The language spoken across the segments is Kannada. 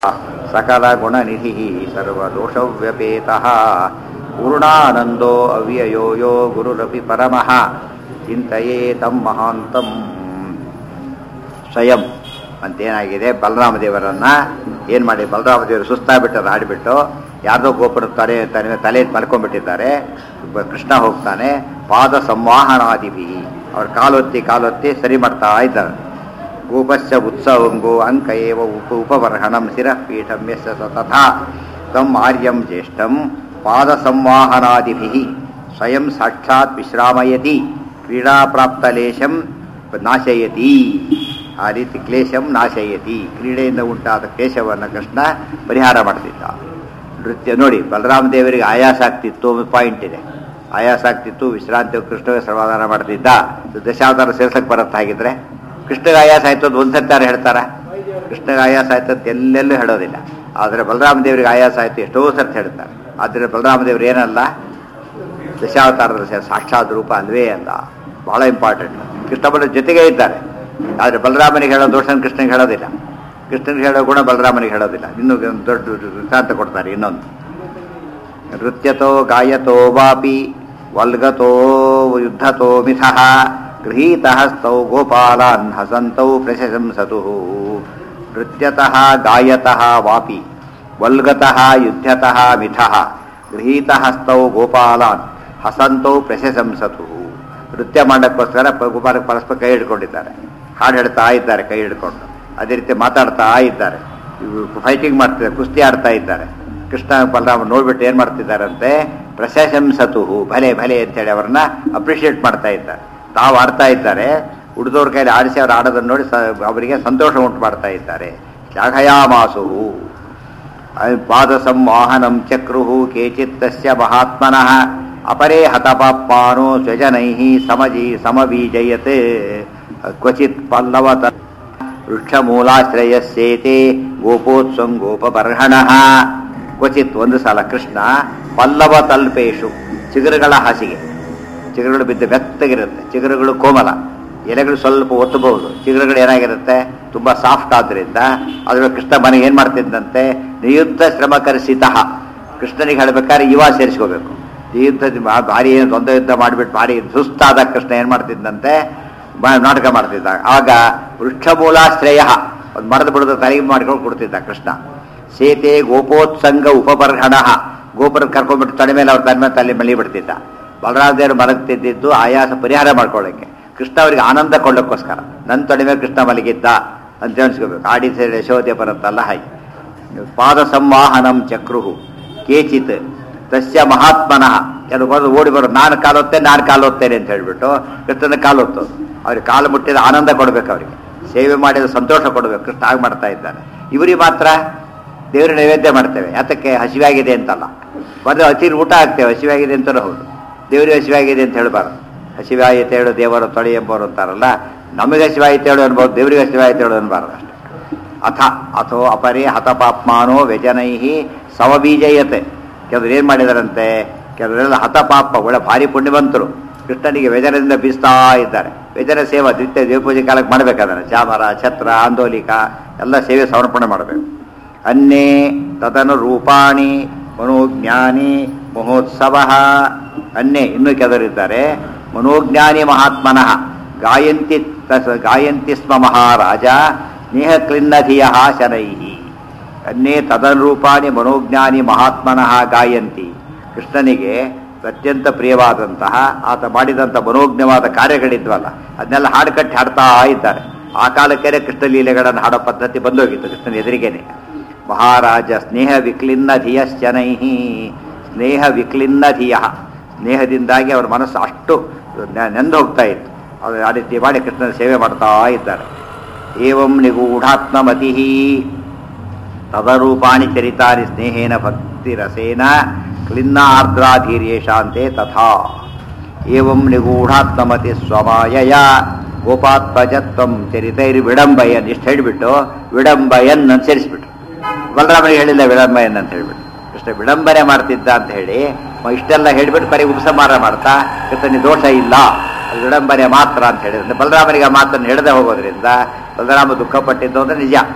सकलगुणनिधिः सर्वदोषव्यपेतः पूर्णानन्दो अव्ययो यो गुरुरपि परमः ಚಿಂತೆಯೇ ತಮ್ಮ ಮಹಾಂತಂ ಸ್ವಯಂ ಅಂತೇನಾಗಿದೆ ಬಲರಾಮ ದೇವರನ್ನ ಏನು ಮಾಡಿ ಬಲರಾಮ ದೇವರು ಸುಸ್ತಾಗ್ಬಿಟ್ಟು ಆಡಿಬಿಟ್ಟು ಯಾರ್ದೋ ಗೋಪುರ ತಲೆ ತಲೆ ತಲೆ ಮಲ್ಕೊಂಡ್ಬಿಟ್ಟಿದ್ದಾರೆ ಒಬ್ಬ ಕೃಷ್ಣ ಹೋಗ್ತಾನೆ ಪಾದ ಸಂವಾಹನಾದಿಭಿ ಅವ್ರ ಕಾಲೊತ್ತಿ ಕಾಲೊತ್ತಿ ಸರಿ ಮಾಡ್ತಾ ಇದ್ದಾರೆ ಗೋಪಸ್ಯ ಉತ್ಸವಂಗೋ ಅಂಕ ಏವ ಉಪ ಉಪಬರ್ಹಣಂ ಶಿರಃಪೀಠಂ ಯಸ್ಯ ಸ ತಥಾ ತಂ ಆರ್ಯಂ ಜ್ಯೇಷ್ಠಂ ಪಾದ ಸಂವಾಹನಾದಿಭಿ ಸ್ವಯಂ ಸಾಕ್ಷಾತ್ ವಿಶ್ರಾಮಯತಿ ಕ್ರೀಡಾಪ್ರಾಪ್ತಲೇಶಂ ನಾಶಯತಿ ಆ ರೀತಿ ಕ್ಲೇಶಂ ನಾಶಯತಿ ಕ್ರೀಡೆಯಿಂದ ಉಂಟಾದ ಕ್ಲೇಶವನ್ನು ಕೃಷ್ಣ ಪರಿಹಾರ ಮಾಡ್ತಿದ್ದ ನೃತ್ಯ ನೋಡಿ ಬಲರಾಮ ದೇವರಿಗೆ ಆಯಾಸ ಆಗ್ತಿತ್ತು ಒಂದು ಪಾಯಿಂಟ್ ಇದೆ ಆಯಾಸ ಆಗ್ತಿತ್ತು ವಿಶ್ರಾಂತಿ ಕೃಷ್ಣಗೆ ಸಮಾಧಾನ ಮಾಡ್ತಿದ್ದ ದಶಾವತಾರ ಸೇರ್ಸಕ್ಕೆ ಬರುತ್ತೆ ಹಾಗಿದ್ರೆ ಕೃಷ್ಣಗೆ ಆಯಾಸ ಆಯ್ತು ಅಂತ ಒಂದು ಸತ್ತಾರ ಹೇಳ್ತಾರ ಕೃಷ್ಣಗೆ ಆಯಾಸ ಆಯ್ತು ಅಂತ ಎಲ್ಲೆಲ್ಲೂ ಹೇಳೋದಿಲ್ಲ ಆದರೆ ಬಲರಾಮ ದೇವರಿಗೆ ಆಯಾಸ ಆಯ್ತು ಎಷ್ಟೋ ಸರ್ತಿ ಹೇಳ್ತಾರೆ ಆದರೆ ಬಲರಾಮ ದೇವರು ಏನಲ್ಲ ದಶಾವತಾರದ ಸಾಕ್ಷಾತ್ ರೂಪ ಅಲ್ವೇ ಅಲ್ಲ ಬಹಳ ಇಂಪಾರ್ಟೆಂಟ್ ಕೃಷ್ಣ ಬಲ ಜೊತೆಗೇ ಇದ್ದಾರೆ ಆದರೆ ಬಲರಾಮನಿಗೆ ಹೇಳೋ ದೋಷನ ಕೃಷ್ಣನಿಗೆ ಹೇಳೋದಿಲ್ಲ ಕೃಷ್ಣನಿಗೆ ಹೇಳೋ ಗುಣ ಬಲರಾಮನಿಗೆ ಹೇಳೋದಿಲ್ಲ ಇನ್ನೂ ದೊಡ್ಡ ವೃತ್ತಾಂತ ಕೊಡ್ತಾರೆ ಇನ್ನೊಂದು ನೃತ್ಯತೋ ಗಾಯತೋ ವಾಪಿ ವಲ್ಗತೋ ಯುದ್ಧತೋ ಮಿಥಃ ಗೃಹೀತಹಸ್ತೌ ಗೋಪಾಲಾನ್ ಹಸಂತೌ ಪ್ರಶಂಸತು ನೃತ್ಯತಃ ಗಾಯತಃ ವಾಪಿ ವಲ್ಗತಃ ಯುದ್ಧತಃ ಮಿಥಃ ಗೃಹೀತಹಸ್ತೌ ಗೋಪಾಲಾನ್ ಹಸಂತೌ ಪ್ರಶಂಸತು ನೃತ್ಯ ಮಾಡೋಕ್ಕೋಸ್ಕರ ಗೋಪಾಲ ಪರಸ್ಪರ ಕೈ ಹಿಡ್ಕೊಂಡಿದ್ದಾರೆ ಹಾಡು ಹೇಳ್ತಾ ಇದ್ದಾರೆ ಕೈ ಹಿಡ್ಕೊಂಡು ಅದೇ ರೀತಿ ಮಾತಾಡ್ತಾ ಇದ್ದಾರೆ ಫೈಟಿಂಗ್ ಮಾಡ್ತಿದ್ದಾರೆ ಕುಸ್ತಿ ಆಡ್ತಾ ಇದ್ದಾರೆ ಕೃಷ್ಣ ಬಲರಾಮ ನೋಡ್ಬಿಟ್ಟು ಏನು ಮಾಡ್ತಿದ್ದಾರಂತೆ ಪ್ರಶಂಸತು ಭಲೆ ಭಲೆ ಅಂತೇಳಿ ಅವ್ರನ್ನ ಅಪ್ರಿಷಿಯೇಟ್ ಮಾಡ್ತಾ ಇದ್ದಾರೆ ತಾವು ಆಡ್ತಾ ಇದ್ದಾರೆ ಉಳಿದವ್ರ ಕೈಲಿ ಆಡಿಸಿ ಅವ್ರು ಆಡೋದನ್ನು ನೋಡಿ ಅವರಿಗೆ ಸಂತೋಷ ಉಂಟು ಮಾಡ್ತಾ ಇದ್ದಾರೆ ಶ್ಲಾಘಯಾಮಾಸು ಪಾದ ಸಂವಾಹನಂ ಚಕ್ರು ಕೇಚಿತ್ ತಸ್ಯ ಮಹಾತ್ಮನಃ ಅಪರೇ ಹತಪಾಪ್ಮಾನೋ ಸ್ವಜನೈ ಸಮಜಿ ಸಮಬೀಜಯತ್ ಕ್ವಚಿತ್ ಪಲ್ಲವತ ವೃಕ್ಷಮೂಲಾಶ್ರಯಸ್ಯೇತೆ ಗೋಪೋತ್ಸಂ ಗೋಪಬರ್ಹಣ ಕ್ವಚಿತ್ ಒಂದು ಸಲ ಕೃಷ್ಣ ಪಲ್ಲವ ತಲ್ಪೇಶು ಚಿಗುರುಗಳ ಹಾಸಿಗೆ ಚಿಗುರುಗಳು ಬಿದ್ದು ಬೆತ್ತಗಿರುತ್ತೆ ಚಿಗುರುಗಳು ಕೋಮಲ ಎಲೆಗಳು ಸ್ವಲ್ಪ ಒತ್ತಬಹುದು ಚಿಗುರುಗಳು ಏನಾಗಿರುತ್ತೆ ತುಂಬ ಸಾಫ್ಟ್ ಆದ್ದರಿಂದ ಅದ್ರ ಕೃಷ್ಣ ಮನೆಗೆ ಏನು ಮಾಡ್ತಿದ್ದಂತೆ ನಿಯುದ್ಧ ಶ್ರಮ ಕರೆಸಿತ ಕೃಷ್ಣನಿಗೆ ಹೇಳ್ಬೇಕಾದ್ರೆ ಇವ ಸೇರಿಸ್ಕೋಬೇಕು ಯುದ್ಧ ಭಾರಿ ಏನು ದ್ವಂದ್ವ ಯುದ್ಧ ಮಾಡಿಬಿಟ್ಟು ಭಾರಿ ಸುಸ್ತಾದ ಕೃಷ್ಣ ಏನು ಮಾಡ್ತಿದ್ದಂತೆ ನಾಟಕ ಮಾಡ್ತಿದ್ದ ಆಗ ವೃಕ್ಷಮೂಲಾಶ್ರಯ ಒಂದು ಮರದ ಬಿಡದ ತಲೆಗೆ ಮಾಡ್ಕೊಂಡು ಕೊಡ್ತಿದ್ದ ಕೃಷ್ಣ ಸೇತೆ ಗೋಪೋತ್ಸಂಗ ಉಪಬರ್ಹಣ ಗೋಪುರ ಕರ್ಕೊಂಡ್ಬಿಟ್ಟು ತಲೆ ಮೇಲೆ ಅವ್ರ ತಲೆ ಮೇಲೆ ತಲೆ ಮಳಿ ಬಿಡ್ತಿದ್ದ ಬಲರಾಮದೇವರು ಮಲಗ್ತಿದ್ದು ಆಯಾಸ ಪರಿಹಾರ ಮಾಡ್ಕೊಳ್ಳೋಕ್ಕೆ ಕೃಷ್ಣ ಅವರಿಗೆ ಆನಂದ ಕೊಳ್ಳೋಕ್ಕೋಸ್ಕರ ನನ್ನ ತೊಡೆ ಮೇಲೆ ಕೃಷ್ಣ ಮಲಗಿದ್ದ ಅಂತ ಅನ್ಸ್ಕೋಬೇಕು ಆಡಿ ಸೇರಿ ಯಶೋದೆ ಬರುತ್ತಲ್ಲ ಹಾಗೆ ಪಾದ ಸಂವಾಹನಂ ಚಕ್ರುಹು ಕೇಚಿತ್ ತಸ್ಯ ಮಹಾತ್ಮನಃ ಕೆಲವು ಓಡಿ ಬರೋ ನಾನು ಕಾಲೊತ್ತೆ ನಾನು ಕಾಲೊತ್ತೇನೆ ಅಂತ ಹೇಳ್ಬಿಟ್ಟು ಕೃಷ್ಣನ ಕಾಲೊತ್ತು ಅವ್ರಿಗೆ ಕಾಲು ಮುಟ್ಟಿದ ಆನಂದ ಕೊಡ್ಬೇಕು ಅವರಿಗೆ ಸೇವೆ ಮಾಡಿದ ಸಂತೋಷ ಕೊಡಬೇಕು ಕೃಷ್ಣ ಆಗಿ ಮಾಡ್ತಾ ಇದ್ದಾನೆ ಇವರಿಗೆ ಮಾತ್ರ ದೇವರ ನೈವೇದ್ಯ ಮಾಡ್ತೇವೆ ಯಾತಕ್ಕೆ ಹಸಿವಾಗಿದೆ ಅಂತಲ್ಲ ಬಂದು ಅತಿ ಊಟ ಆಗ್ತೇವೆ ಹಸಿವಾಗಿದೆ ಅಂತಲೂ ಹೌದು ದೇವರಿಗೆ ಹಸಿವಾಗಿದೆ ಅಂತ ಹೇಳಬಾರ್ದು ಹಸಿವಾಯಿತು ಹೇಳು ದೇವರ ತೊಳೆ ಎಂಬವರು ಅಂತಾರಲ್ಲ ನಮಗೆ ಹಸಿವಾಯಿತು ಹೇಳು ಅನ್ಬೋದು ದೇವರಿಗೆ ಹಸಿವಾಯಿತು ಹೇಳು ಅನ್ಬಾರ್ದು ಅಷ್ಟೇ ಅಥ ಅಥೋ ಅಪರೇ ಹತಪಾಪ್ಮಾನೋ ವ್ಯಜನೈ ಸಮಬೀಜಯತೆ ಕೆಲವರು ಏನು ಮಾಡಿದಾರಂತೆ ಕೆಲವರೆಲ್ಲ ಹತಪಾಪ ಒಳ್ಳೆ ಭಾರಿ ಪುಣ್ಯವಂತರು ಕೃಷ್ಣನಿಗೆ ವ್ಯಜನದಿಂದ ಬೀಸ್ತಾ ಇದ್ದಾರೆ ವ್ಯಜನ ಸೇವಾ ನಿತ್ಯ ದೇವಪೂಜೆ ಕಾಲಕ್ಕೆ ಮಾಡಬೇಕಾದ್ರೆ ಚಾಮರ ಛತ್ರ ಆಂದೋಲಿಕ ಎಲ್ಲ ಸೇವೆ ಸಮರ್ಪಣೆ ಮಾಡಬೇಕು ಅನ್ನೇ ತದನು ರೂಪಾಣಿ ಮನೋಜ್ಞಾನಿ ಮಹೋತ್ಸವ ಅನ್ನೇ ಇನ್ನೂ ಕೆಲವರಿದ್ದಾರೆ ಮನೋಜ್ಞಾನಿ ಮಹಾತ್ಮನಃ ಗಾಯಂತಿ ಗಾಯಂತಿ ಸ್ಮ ಮಹಾರಾಜ ಸ್ನೇಹ ಕ್ಲಿನ್ನಧಿಯ ಶನೈ ಅನ್ನೇ ತದನುರೂಪಾಣಿ ಮನೋಜ್ಞಾನಿ ಮಹಾತ್ಮನಃ ಗಾಯಂತಿ ಕೃಷ್ಣನಿಗೆ ಅತ್ಯಂತ ಪ್ರಿಯವಾದಂತಹ ಆತ ಮಾಡಿದಂಥ ಮನೋಜ್ಞವಾದ ಕಾರ್ಯಗಳಿದ್ವಲ್ಲ ಅದನ್ನೆಲ್ಲ ಹಾಡು ಕಟ್ಟಿ ಹಾಡ್ತಾ ಇದ್ದಾರೆ ಆ ಕಾಲಕ್ಕೆ ಕೃಷ್ಣ ಲೀಲೆಗಳನ್ನು ಹಾಡೋ ಪದ್ಧತಿ ಬಂದೋಗಿತ್ತು ಕೃಷ್ಣನ ಎದುರಿಗೇನೆ ಮಹಾರಾಜ ಸ್ನೇಹ ವಿಕ್ಲಿನ್ನ ಧಿಯಶ್ಚನೈ ಸ್ನೇಹ ವಿಕ್ಲಿನ್ನ ಧಿಯ ಸ್ನೇಹದಿಂದಾಗಿ ಅವರ ಮನಸ್ಸು ಅಷ್ಟು ನೆಂದು ಹೋಗ್ತಾ ಇತ್ತು ಅವರು ಆ ರೀತಿ ಮಾಡಿ ಕೃಷ್ಣನ ಸೇವೆ ಮಾಡ್ತಾ ಇದ್ದಾರೆ ಏವಂ ನಿಗೂಢಾತ್ಮಮತಿ ತದರೂಪಾಣಿ ಚರಿತಾರಿ ಸ್ನೇಹೇನ ಭಕ್ತಿರಸೇನ ಕ್ಲಿನ್ನಾರ್ದ್ರಾಧೀರ್ಯೇಷಾಂತೆ ತಥಾ ಏವಂ ನಿಗೂಢಾತ್ಮಮತಿ ಸ್ವಮಾಯಯ ಗೋಪಾತ್ಮಜತ್ವಂ ಚರಿತೈರ್ ವಿಡಂಬಯನ್ ಇಷ್ಟು ಹೇಳಿಬಿಟ್ಟು ವಿಡಂಬಯನ್ ಅಂತ ಸೇರಿಸ್ಬಿಟ್ರು ಬಲರಾಮನಿಗೆ ಹೇಳಿಲ್ಲ ವಿಡಂಬಯನ್ ಅಂತ ಹೇಳ್ಬಿಟ್ಟು ಕೃಷ್ಣ ವಿಡಂಬನೆ ಮಾಡ್ತಿದ್ದ ಅಂತ ಹೇಳಿ ಇಷ್ಟೆಲ್ಲ ಹೇಳಿಬಿಟ್ಟು ಬರೀ ಉಪಸಂಹಾರ ಮಾಡ್ತಾ ಕೃಷ್ಣನಿಗೆ ದೋಷ ಇಲ್ಲ ಅದು ವಿಡಂಬನೆ ಮಾತ್ರ ಅಂತ ಹೇಳಿದ್ರೆ ಬಲರಾಮನಿಗೆ ಆ ಮಾತನ್ನು ಹೇಳದೆ ಹೋಗೋದ್ರಿಂದ ಬಲರಾಮ ದುಃಖಪಟ್ಟಿದ್ದು ಅಂದ್ರೆ ನಿಜ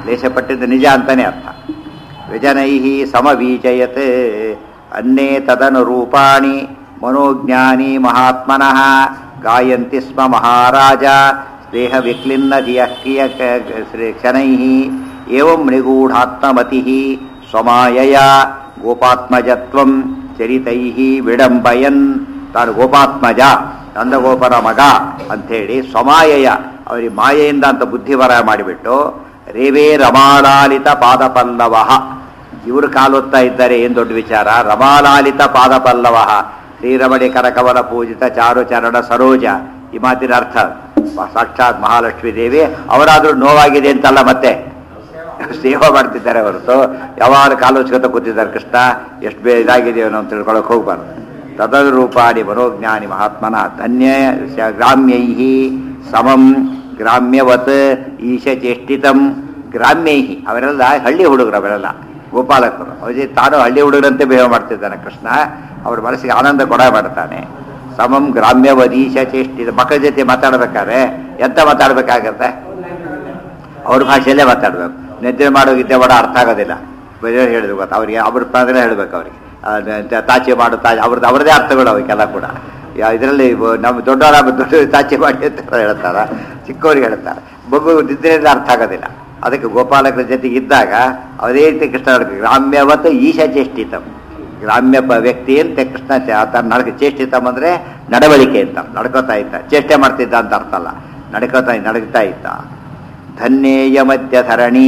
ಲೇಷಪಟ್ಟಿದ್ದು ನಿಜ ಅಂತಾನೆ ಅರ್ಥ ವ್ಯಜನೈ ಸಮಬೀಜಯತ್ ಅನ್ನೇ ತದನುರೂಪಾಣಿ ಮನೋಜ್ಞಾನಿ ಮಹಾತ್ಮನಃ ಗಾಯಂತಿ ಸ್ಮ ಮಹಾರಾಜ ಸ್ನೇಹ ವಿಕ್ಲಿನ್ನಧಿಯ ಕ್ರಿಯ ಕ್ಷಣೈ ಏವಂ ನಿಗೂಢಾತ್ಮಮತಿ ಸ್ವಮಾಯಯ ಗೋಪಾತ್ಮಜತ್ವಂ ಚರಿತೈ ವಿಡಂಬಯನ್ ತಾನು ಗೋಪಾತ್ಮಜ ನಂದಗೋಪರ ಮಗ ಅಂಥೇಳಿ ಸ್ವಮಾಯಯ ಅವರಿಗೆ ಮಾಯೆಯಿಂದ ಅಂತ ಬುದ್ಧಿವರ ಮಾಡಿಬಿಟ್ಟು ರೇವೇ ರಮಾಲಾಲಿತ ಪಾದಪಲ್ಲವ ಇವರು ಕಾಲೊತ್ತಾ ಇದ್ದಾರೆ ಏನು ದೊಡ್ಡ ವಿಚಾರ ರಮಾಲಾಲಿತ ಪಾದಪಲ್ಲವ ಶ್ರೀರಮಣಿ ಕರಕವಲ ಪೂಜಿತ ಚಾರು ಚರಣ ಸರೋಜ ಈ ಮಾತಿನ ಅರ್ಥ ಸಾಕ್ಷಾತ್ ಮಹಾಲಕ್ಷ್ಮೀ ದೇವಿ ಅವರಾದ್ರೂ ನೋವಾಗಿದೆ ಅಂತಲ್ಲ ಮತ್ತೆ ಸೇವೆ ಮಾಡ್ತಿದ್ದಾರೆ ಹೊರತು ಯಾವಾಗ ಕಾಲೋಚ್ಕತ ಕೂತಿದ್ದಾರೆ ಕೃಷ್ಣ ಎಷ್ಟು ಬೇ ಇದಾಗಿದೆಯೋ ಅಂತ ತಿಳ್ಕೊಳಕ್ ಹೋಗ್ಬಾರ್ದು ತದರೂಪಾಣಿ ಮನೋಜ್ಞಾನಿ ಮಹಾತ್ಮನ ಧನ್ಯ ಶ- ಗ್ರಾಮ್ಯೈ ಸಮಂ ಗ್ರಾಮ್ಯವತ್ ಈಶ ಚೇಷ್ಟಿತಂ ಗ್ರಾಮ್ಯೈ ಅವರೆಲ್ಲ ಹಳ್ಳಿ ಹುಡುಗರು ಅವರೆಲ್ಲ ಗೋಪಾಲಕರು ಅವರಿಗೆ ತಾನು ಹಳ್ಳಿ ಹುಡುಗರಂತೆ ಬಿಹೇವ್ ಮಾಡ್ತಿದ್ದಾನೆ ಕೃಷ್ಣ ಅವ್ರ ಮನಸ್ಸಿಗೆ ಆನಂದ ಕೊಡ ಮಾಡ್ತಾನೆ ಸಮಂ ಗ್ರಾಮ್ಯವದೀಶ ಚೇಷ್ಟಿತ ಮಕ್ಕಳ ಜೊತೆ ಮಾತಾಡ್ಬೇಕಾದ್ರೆ ಎಂತ ಮಾತಾಡ್ಬೇಕಾಗತ್ತೆ ಅವ್ರ ಭಾಷೆಯಲ್ಲೇ ಮಾತಾಡ್ಬೇಕು ನಿದ್ರೆ ಮಾಡೋಗಿದ್ದೆ ಒಡ ಅರ್ಥ ಆಗೋದಿಲ್ಲ ಬೇರೆ ಹೇಳಿದ್ರು ಗೊತ್ತಾ ಅವ್ರಿಗೆ ಅವ್ರ ಪ್ರಾಂತನೇ ಹೇಳ್ಬೇಕು ಅವ್ರಿಗೆ ಆ, ತ- ತಾಚೆ ಮಾಡು ತಾಚೆ ಅವ್ರದ್ದು ಅವ್ರದ್ದೇ ಅರ್ಥಗಳು ಅವಕ್ಕೆಲ್ಲ ಕೂಡ ಇದರಲ್ಲಿ ನಮ್ಮ ದೊಡ್ಡವರ ದೊಡ್ಡ ತಾಚೆ ಮಾಡಿ ಅಂತ ಹೇಳ್ತಾರ ಚಿಕ್ಕವರಿಗೆ ಹೇಳ್ತಾರೆ ಮಗು ನಿದ್ರೆಯಿಂದ ಅರ್ಥ ಆಗೋದಿಲ್ಲ ಅದಕ್ಕೆ ಗೋಪಾಲಕರ ಜೊತೆಗೆ ಇದ್ದಾಗ ಅದೇ ರೀತಿ ಕೃಷ್ಣ ಹೇಳ್ಬೇಕು. ಗ್ರಾಮ್ಯವತ್ತು ಈಶ ಚೇಷ್ಟಿತಂ ಗ್ರಾಮ್ಯ ಪ ವ್ಯಕ್ತಿ ಅಂತ ಕೃಷ್ಣ ಚ- ತನ್ನ ನಡಕ ಚೇಷ್ಟಿತಂ ಅಂದ್ರೆ ನಡವಳಿಕೆ ಅಂತ ನಡ್ಕೋತಾ ಇದ್ದ ಚೇಷ್ಟೆ ಮಾಡ್ತಿದ್ದ ಅಂತ ಅರ್ಥ ಅಲ್ಲ ನಡ್ಕೋತಾ ನಡಗ್ತಾ ಇದ್ದ ಧನ್ಯೇಯ ಮಧ್ಯ ಧರಣಿ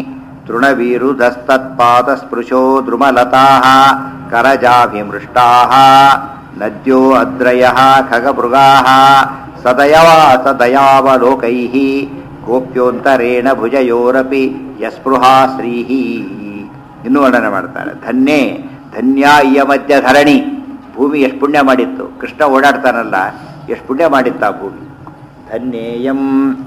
ತೃಣವೀರುಧಸ್ತತ್ಪಾದ ಸ್ಪೃಶೋ ದ್ರುಮಲತಾ ಕರಜಾಭಿಮೃಷ್ಟಾ ನದ್ಯೋ ಅದ್ರಯ ಖಗಮೃಗಾ ಸದಯವ ಸದಯಾವಲೋಕೈ ಗೋಪ್ಯೋಂತರೇಣ ಭುಜಯೋರಪಿ ಯಸ್ಪೃಹಾ ಶ್ರೀಹಿ ಇನ್ನೂ ವರ್ಣನೆ ಮಾಡ್ತಾರೆ ಧನ್ಯೇ ಧನ್ಯ ಇಯ ಮಧ್ಯ ಧರಣಿ ಭೂಮಿ ಎಷ್ಟು ಪುಣ್ಯ ಮಾಡಿತ್ತು ಕೃಷ್ಣ ಓಡಾಡ್ತಾನಲ್ಲ ಎಷ್ಟು ಪುಣ್ಯ ಮಾಡಿತ್ತ ಆ ಭೂಮಿ ಧನ್ಯೇಯಂ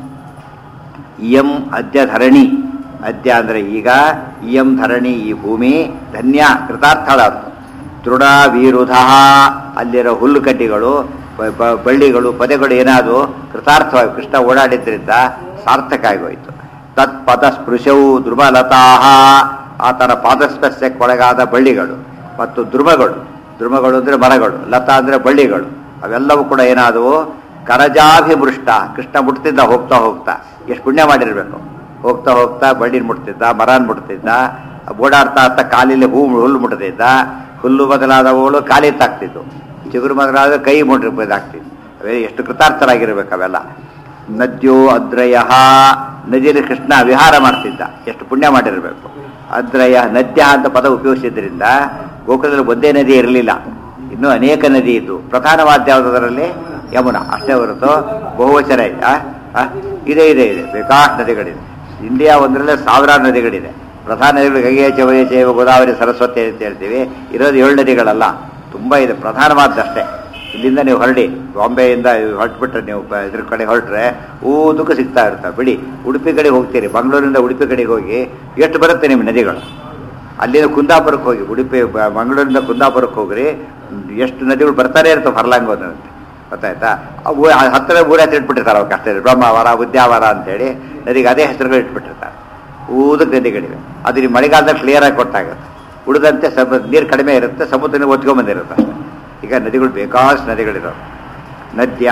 ಇಯಂ ಅದ್ಯ ಧರಣಿ ಅದ್ಯ ಅಂದ್ರೆ ಈಗ ಇಯಂ ಧರಣಿ ಈ ಭೂಮಿ ಧನ್ಯ ಕೃತಾರ್ಥಳ ತೃಣ ವೀರುಧ ಅಲ್ಲಿರೋ ಹುಲ್ಲು ಕಡ್ಡಿಗಳು ಬ- ಬ- ಬಳ್ಳಿಗಳು ಪದಗಳು ಏನಾದವು ಕೃತಾರ್ಥವಾಗಿ ಕೃಷ್ಣ ಓಡಾಡಿದ್ರಿಂದ ಸಾರ್ಥಕ ಆಗೋಯ್ತು ತತ್ ಪದ ಸ್ಪೃಶವು ಧ್ರುವಲತಾ ಆತನ ಪಾದಸ್ಪರ್ಶಕ್ಕೆ ಒಳಗಾದ ಬಳ್ಳಿಗಳು ಮತ್ತು ಧ್ರುವಗಳು ಧ್ರುವಗಳು ಅಂದ್ರೆ ಮರಗಳು ಲತಾ ಅಂದ್ರೆ ಬಳ್ಳಿಗಳು ಅವೆಲ್ಲವೂ ಕೂಡ ಏನಾದವು ಕರಜಾಭಿಮೃಷ್ಟ ಕೃಷ್ಣ ಮುಟ್ತಿದ್ದ ಹೋಗ್ತಾ ಹೋಗ್ತಾ ಎಷ್ಟು ಪುಣ್ಯ ಮಾಡಿರ್ಬೇಕು ಹೋಗ್ತಾ ಹೋಗ್ತಾ ಬಳ್ಳಿನ ಮುಟ್ತಿದ್ದ ಮರನ್ ಮುಟ್ತಿದ್ದ ಓಡಾಡ್ತಾ ಅಂತ ಕಾಲಿಲ್ಲಿ ಹೂ ಹುಲ್ಲು ಮುಟ್ತಿದ್ದ ಹುಲ್ಲು ಬದಲಾದವುಗಳು ಕಾಲಿ ತಾಕ್ತಿದ್ವು ಚಿಗುರು ಮೊದಲಾದ ಕೈ ಮುಟ್ಟಿರ್ಬೋದಾಗ್ತಿದ್ವು ಅವೇ ಎಷ್ಟು ಕೃತಾರ್ಥರಾಗಿರ್ಬೇಕು ಅವೆಲ್ಲ ನದ್ಯೋ ಅದ್ರಯ ನದಿಯಲ್ಲಿ ಕೃಷ್ಣ ವಿಹಾರ ಮಾಡ್ತಿದ್ದ ಎಷ್ಟು ಪುಣ್ಯ ಮಾಡಿರಬೇಕು ಅದ್ರಯ ನದ್ಯ ಅಂತ ಪದ ಉಪಯೋಗಿಸಿದ್ರಿಂದ ಗೋಕುಲದಲ್ಲಿ ಒಂದೇ ನದಿ ಇರಲಿಲ್ಲ ಇನ್ನೂ ಅನೇಕ ನದಿ ಇದ್ದು ಪ್ರಧಾನವಾದ ಯಾವುದರಲ್ಲಿ ಯಮುನಾ ಅಷ್ಟೇ ಹೊರತು ಬಹುವಚನ ಇದೆ ಆ? ಆ? ಇದೆ ಇದೆ ಇದೆ ಬೇಕಾಷ್ಟು ನದಿಗಳಿದೆ ಇಂಡಿಯಾ ಒಂದರಲ್ಲೇ ಸಾವಿರಾರು ನದಿಗಳಿದೆ ಪ್ರಧಾನ ನದಿಗಳು ಗಂಗೆ ಚವಯ ಚೈವ ಗೋದಾವರಿ ಸರಸ್ವತಿ ಅಂತ ಹೇಳ್ತೀವಿ ಇರೋದು ಏಳು ನದಿಗಳಲ್ಲ ತುಂಬ ಇದೆ ಪ್ರಧಾನವಾದಷ್ಟೇ ಇಲ್ಲಿಂದ ನೀವು ಹೊರಡಿ ಬಾಂಬೆಯಿಂದ ಹೊರಟ್ಬಿಟ್ರೆ ನೀವು ಬ- ಇದ್ರ ಕಡೆ ಹೊರಟ್ರೆ ಊದಕ್ಕೂ ಸಿಗ್ತಾ ಇರ್ತಾವೆ ಬಿಡಿ ಉಡುಪಿ ಕಡೆ ಹೋಗ್ತೀರಿ ಬೆಂಗಳೂರಿಂದ ಉಡುಪಿ ಕಡೆಗೆ ಹೋಗಿ ಎಷ್ಟು ಬರುತ್ತೆ ನಿಮ್ಮ ನದಿಗಳು ಅಲ್ಲಿಂದ ಕುಂದಾಪುರಕ್ಕೆ ಹೋಗಿ ಉಡುಪಿ ಬ- ಮಂಗಳೂರಿಂದ ಕುಂದಾಪುರಕ್ಕೆ ಹೋಗ್ರಿ ಎಷ್ಟು ನದಿಗಳು ಬರ್ತಾನೆ ಇರ್ತವೆ ಹರ್ಲಾಂಗ್ ಒಂದಂತೆ ಗೊತ್ತಾಯ್ತಾ ಅವು ಆ ಹತ್ತಿರ ಊರ ಹೆಸರು ಇಟ್ಬಿಟ್ಟಿರ್ತಾರೆ ಅವಕ್ಕೆ ಅಷ್ಟೇ ಬ್ರಹ್ಮಾವರ ಉದ್ಯಾವರ ಅಂತೇಳಿ ನದಿಗೆ ಅದೇ ಹೆಸರುಗಳು ಇಟ್ಬಿಟ್ಟಿರ್ತಾರೆ ಊದಕ್ಕೆ ನದಿಗಳಿವೆ ಅದು ನೀವು ಮಳೆಗಾಲದಲ್ಲಿ ಕ್ಲಿಯರ್ ಆಗಿ ಕೊಟ್ಟಾಗುತ್ತೆ ಉಳಿದಂತೆ ಸ್ವಲ್ಪ ನೀರು ಕಡಿಮೆ ಇರುತ್ತೆ ಸಮುದ್ರ ಒತ್ಕೊಂಬಂದಿರುತ್ತೆ ಅಷ್ಟೇ ಈಗ ನದಿಗಳು ಬೇಕಾದಷ್ಟು ನದಿಗಳಿದಾವೆ ನದ್ಯ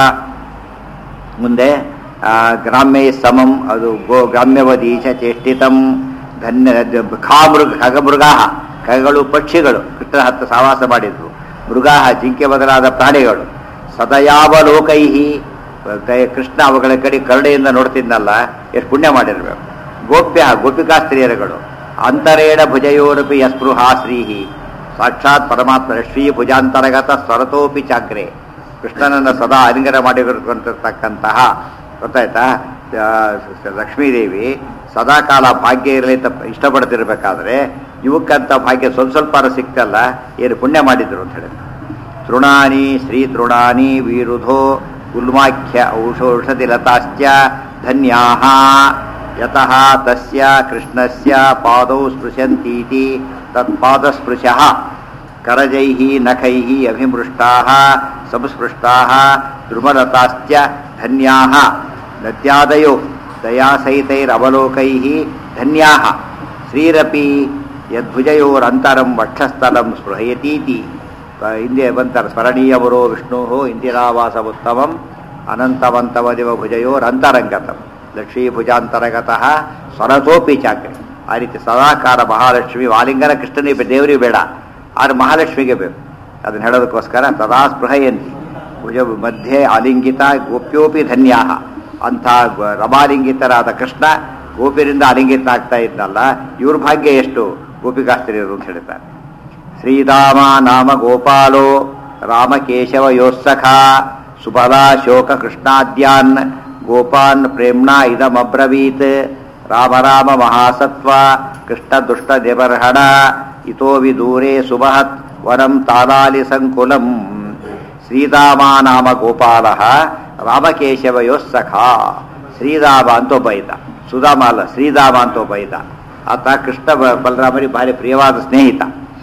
ಮುಂದೆ ಆ, ಗ್ರಾಮ್ಯ ಸಮಂ ಅದು ಗೋ ಗ್ರಾಮ್ಯವದೀಶ ಚೇಷ್ಟಿತಂ ಧನ್ಯ ಖಾಮೃಗ ಖಗಮೃಗಾ ಖಗಗಳು ಪಕ್ಷಿಗಳು ಕೃಷ್ಣ ಹತ್ತ ಸಹವಾಸ ಮಾಡಿದ್ವು ಮೃಗಾಹ ಜಿಂಕೆ ಬದಲಾದ ಪ್ರಾಣಿಗಳು ಸದಯಾವಲೋಕೈಹಿ ದಯ- ಕೃಷ್ಣ ಅವುಗಳ ಕಡೆ ಕರುಣೆಯಿಂದ ನೋಡ್ತಿದ್ನಲ್ಲ ಎಷ್ಟು ಪುಣ್ಯ ಮಾಡಿರ್ಬೇಕು ಗೋಪ್ಯ ಗೋಪಿಕಾ ಸ್ತ್ರೀಯರುಗಳು ಅಂತರೇಣ ಭುಜಯೋರಪಿ ಯಸ್ಪೃಹಾ ಶ್ರೀಹಿ ಸಾಕ್ಷಾತ್ ಪರಮಾತ್ಮ ಶ್ರೀ ಭುಜಾಂತರ್ಗತ ಸ್ವರತೋಪಿ ಚಾಗ್ರೆ ಕೃಷ್ಣನನ್ನು ಸದಾ ಅಲಿಂಗನ ಮಾಡಿಕೊಂಡಿರ್ತಕ್ಕಂತಹ ಗೊತ್ತಾಯ್ತಾ ಆ, ಲಕ್ಷ್ಮೀದೇವಿ ಸದಾಕಾಲ ಭಾಗ್ಯ ಇರಲಿ ಅಂತ ಇಷ್ಟಪಡ್ತಿರ್ಬೇಕಾದ್ರೆ ಇವಕ್ಕಂತ ಭಾಗ್ಯ ಸ್ವಲ್ಪ ಸ್ವಲ್ಪ ಸಿಕ್ತಲ್ಲ ಏನು ಪುಣ್ಯ ಮಾಡಿದ್ರು ಅಂತ ಹೇಳಿದ್ರು ತೃಣಾನಿ ಶ್ರೀ ತೃಣಾನಿ ವೀರುಧೋ ಗುಲ್ಮಾಖ್ಯ ಔಷೌಷಧಿ ಲತಾಶ್ಚ ಧನ್ಯಾಹ ಯತಃ ತಸ್ಯ ಕೃಷ್ಣಸ್ಯ ಪಾದೌ ಸ್ಪೃಶಂತೀತಿ ತತ್ಪಾದಸ್ಪೃಶಃ ಕರಜೈಃ ನಖೈಃ ಅಭಿಮೃಷ್ಟಾಃ ಸಂಸ್ಪೃಷ್ಟಾಃ ದ್ರುಮಲತಾಶ್ಚ ಧನ್ಯಾಃ ನದ್ಯಾದಯೋ ದಯಾಸಹಿತೈರವಲೋಕೈಃ ಧನ್ಯಾ ಶ್ರೀರಪಿ ಯದ್ಭುಜಯೋರಂತರಂ ವಕ್ಷಸ್ಥಲಂ ಸ್ಪೃಹಯತೀತಿ ಪ- ಹಿಂದೆ ಬಂತಾರೆ ಸ್ಮರಣೀಯವರೋ ವಿಷ್ಣು ಇಂದಿರಾವಾಸವುತ್ತಮಂ ಅನಂತವಂತವದಿವ ಭುಜಯೋರಂತರಂಗತಂ ಲಕ್ಷ್ಮೀ ಭುಜಾಂತರಗತಃ ಸ್ವರತೋಪಿ ಚಾಕ್ರಿ ಆ ರೀತಿ ಸದಾಕಾರ ಮಹಾಲಕ್ಷ್ಮಿ ವಾಲಿಂಗನ ಕೃಷ್ಣನಿಗೆ ಬೇ- ದೇವರಿಗೆ ಬೇಡ ಆದ್ರೆ ಮಹಾಲಕ್ಷ್ಮಿಗೆ ಬೇಕು ಅದನ್ನ ಹೇಳೋದಕ್ಕೋಸ್ಕರ ಸದಾ ಸ್ಪೃಹಯಂತಿ ಭುಜ ಮಧ್ಯೆ ಆಲಿಂಗಿತ ಗೋಪ್ಯೋಪಿ ಧನ್ಯಾ ಅಂಥ ಗ- ರಮಾಲಿಂಗಿತರಾದ ಕೃಷ್ಣ ಗೋಪಿಯರಿಂದ ಆಲಿಂಗಿತ ಆಗ್ತಾ ಇದ್ನಲ್ಲ ಇವ್ರ ಭಾಗ್ಯ ಎಷ್ಟು ಗೋಪಿಕಾಸ್ತ್ರೀಯರು ಅಂತ ಹೇಳ್ತಾರೆ ಶ್ರೀರಾಮ ನಾಮ ಗೋಪಾಲೋ ರಾಮಕೇಶವ ಯೋತ್ಸಖ ಸುಬಲ ಶೋಕ ಕೃಷ್ಣಾದ್ಯಾನ್ ಗೋಪಾನ್ ಪ್ರೇಮ್ಣಾ ಇದಮಬ್ರವೀತ್ ರಾಮ ರಾಮ ಮಹಾಸತ್ವ ಕೃಷ್ಣ ದುಷ್ಟ ದೇವರ್ಹಣ ಇತೋ ವಿದೂರೇ ಸುಮಹತ್ ವರಂ ತಾಲಾಲಿ ಸಂಕುಲಂ ಶ್ರೀರಾಮ ನಾಮ ಗೋಪಾಲ ರಾಮಕೇಶವ ಯೋತ್ಸಖ ಶ್ರೀರಾಮ ಅಂತ ಒಬ್ಬ ಇದ್ದ ಸುಧಾಮ ಅಲ್ಲ ಶ್ರೀರಾಮ ಅಂತ ಒಬ್ಬ ಇದ್ದ ಆತ ಕೃಷ್ಣ ಬ- ಬಲರಾಮರಿಗೆ ಭಾರಿ ಪ್ರಿಯವಾದ ಸ್ನೇಹಿತ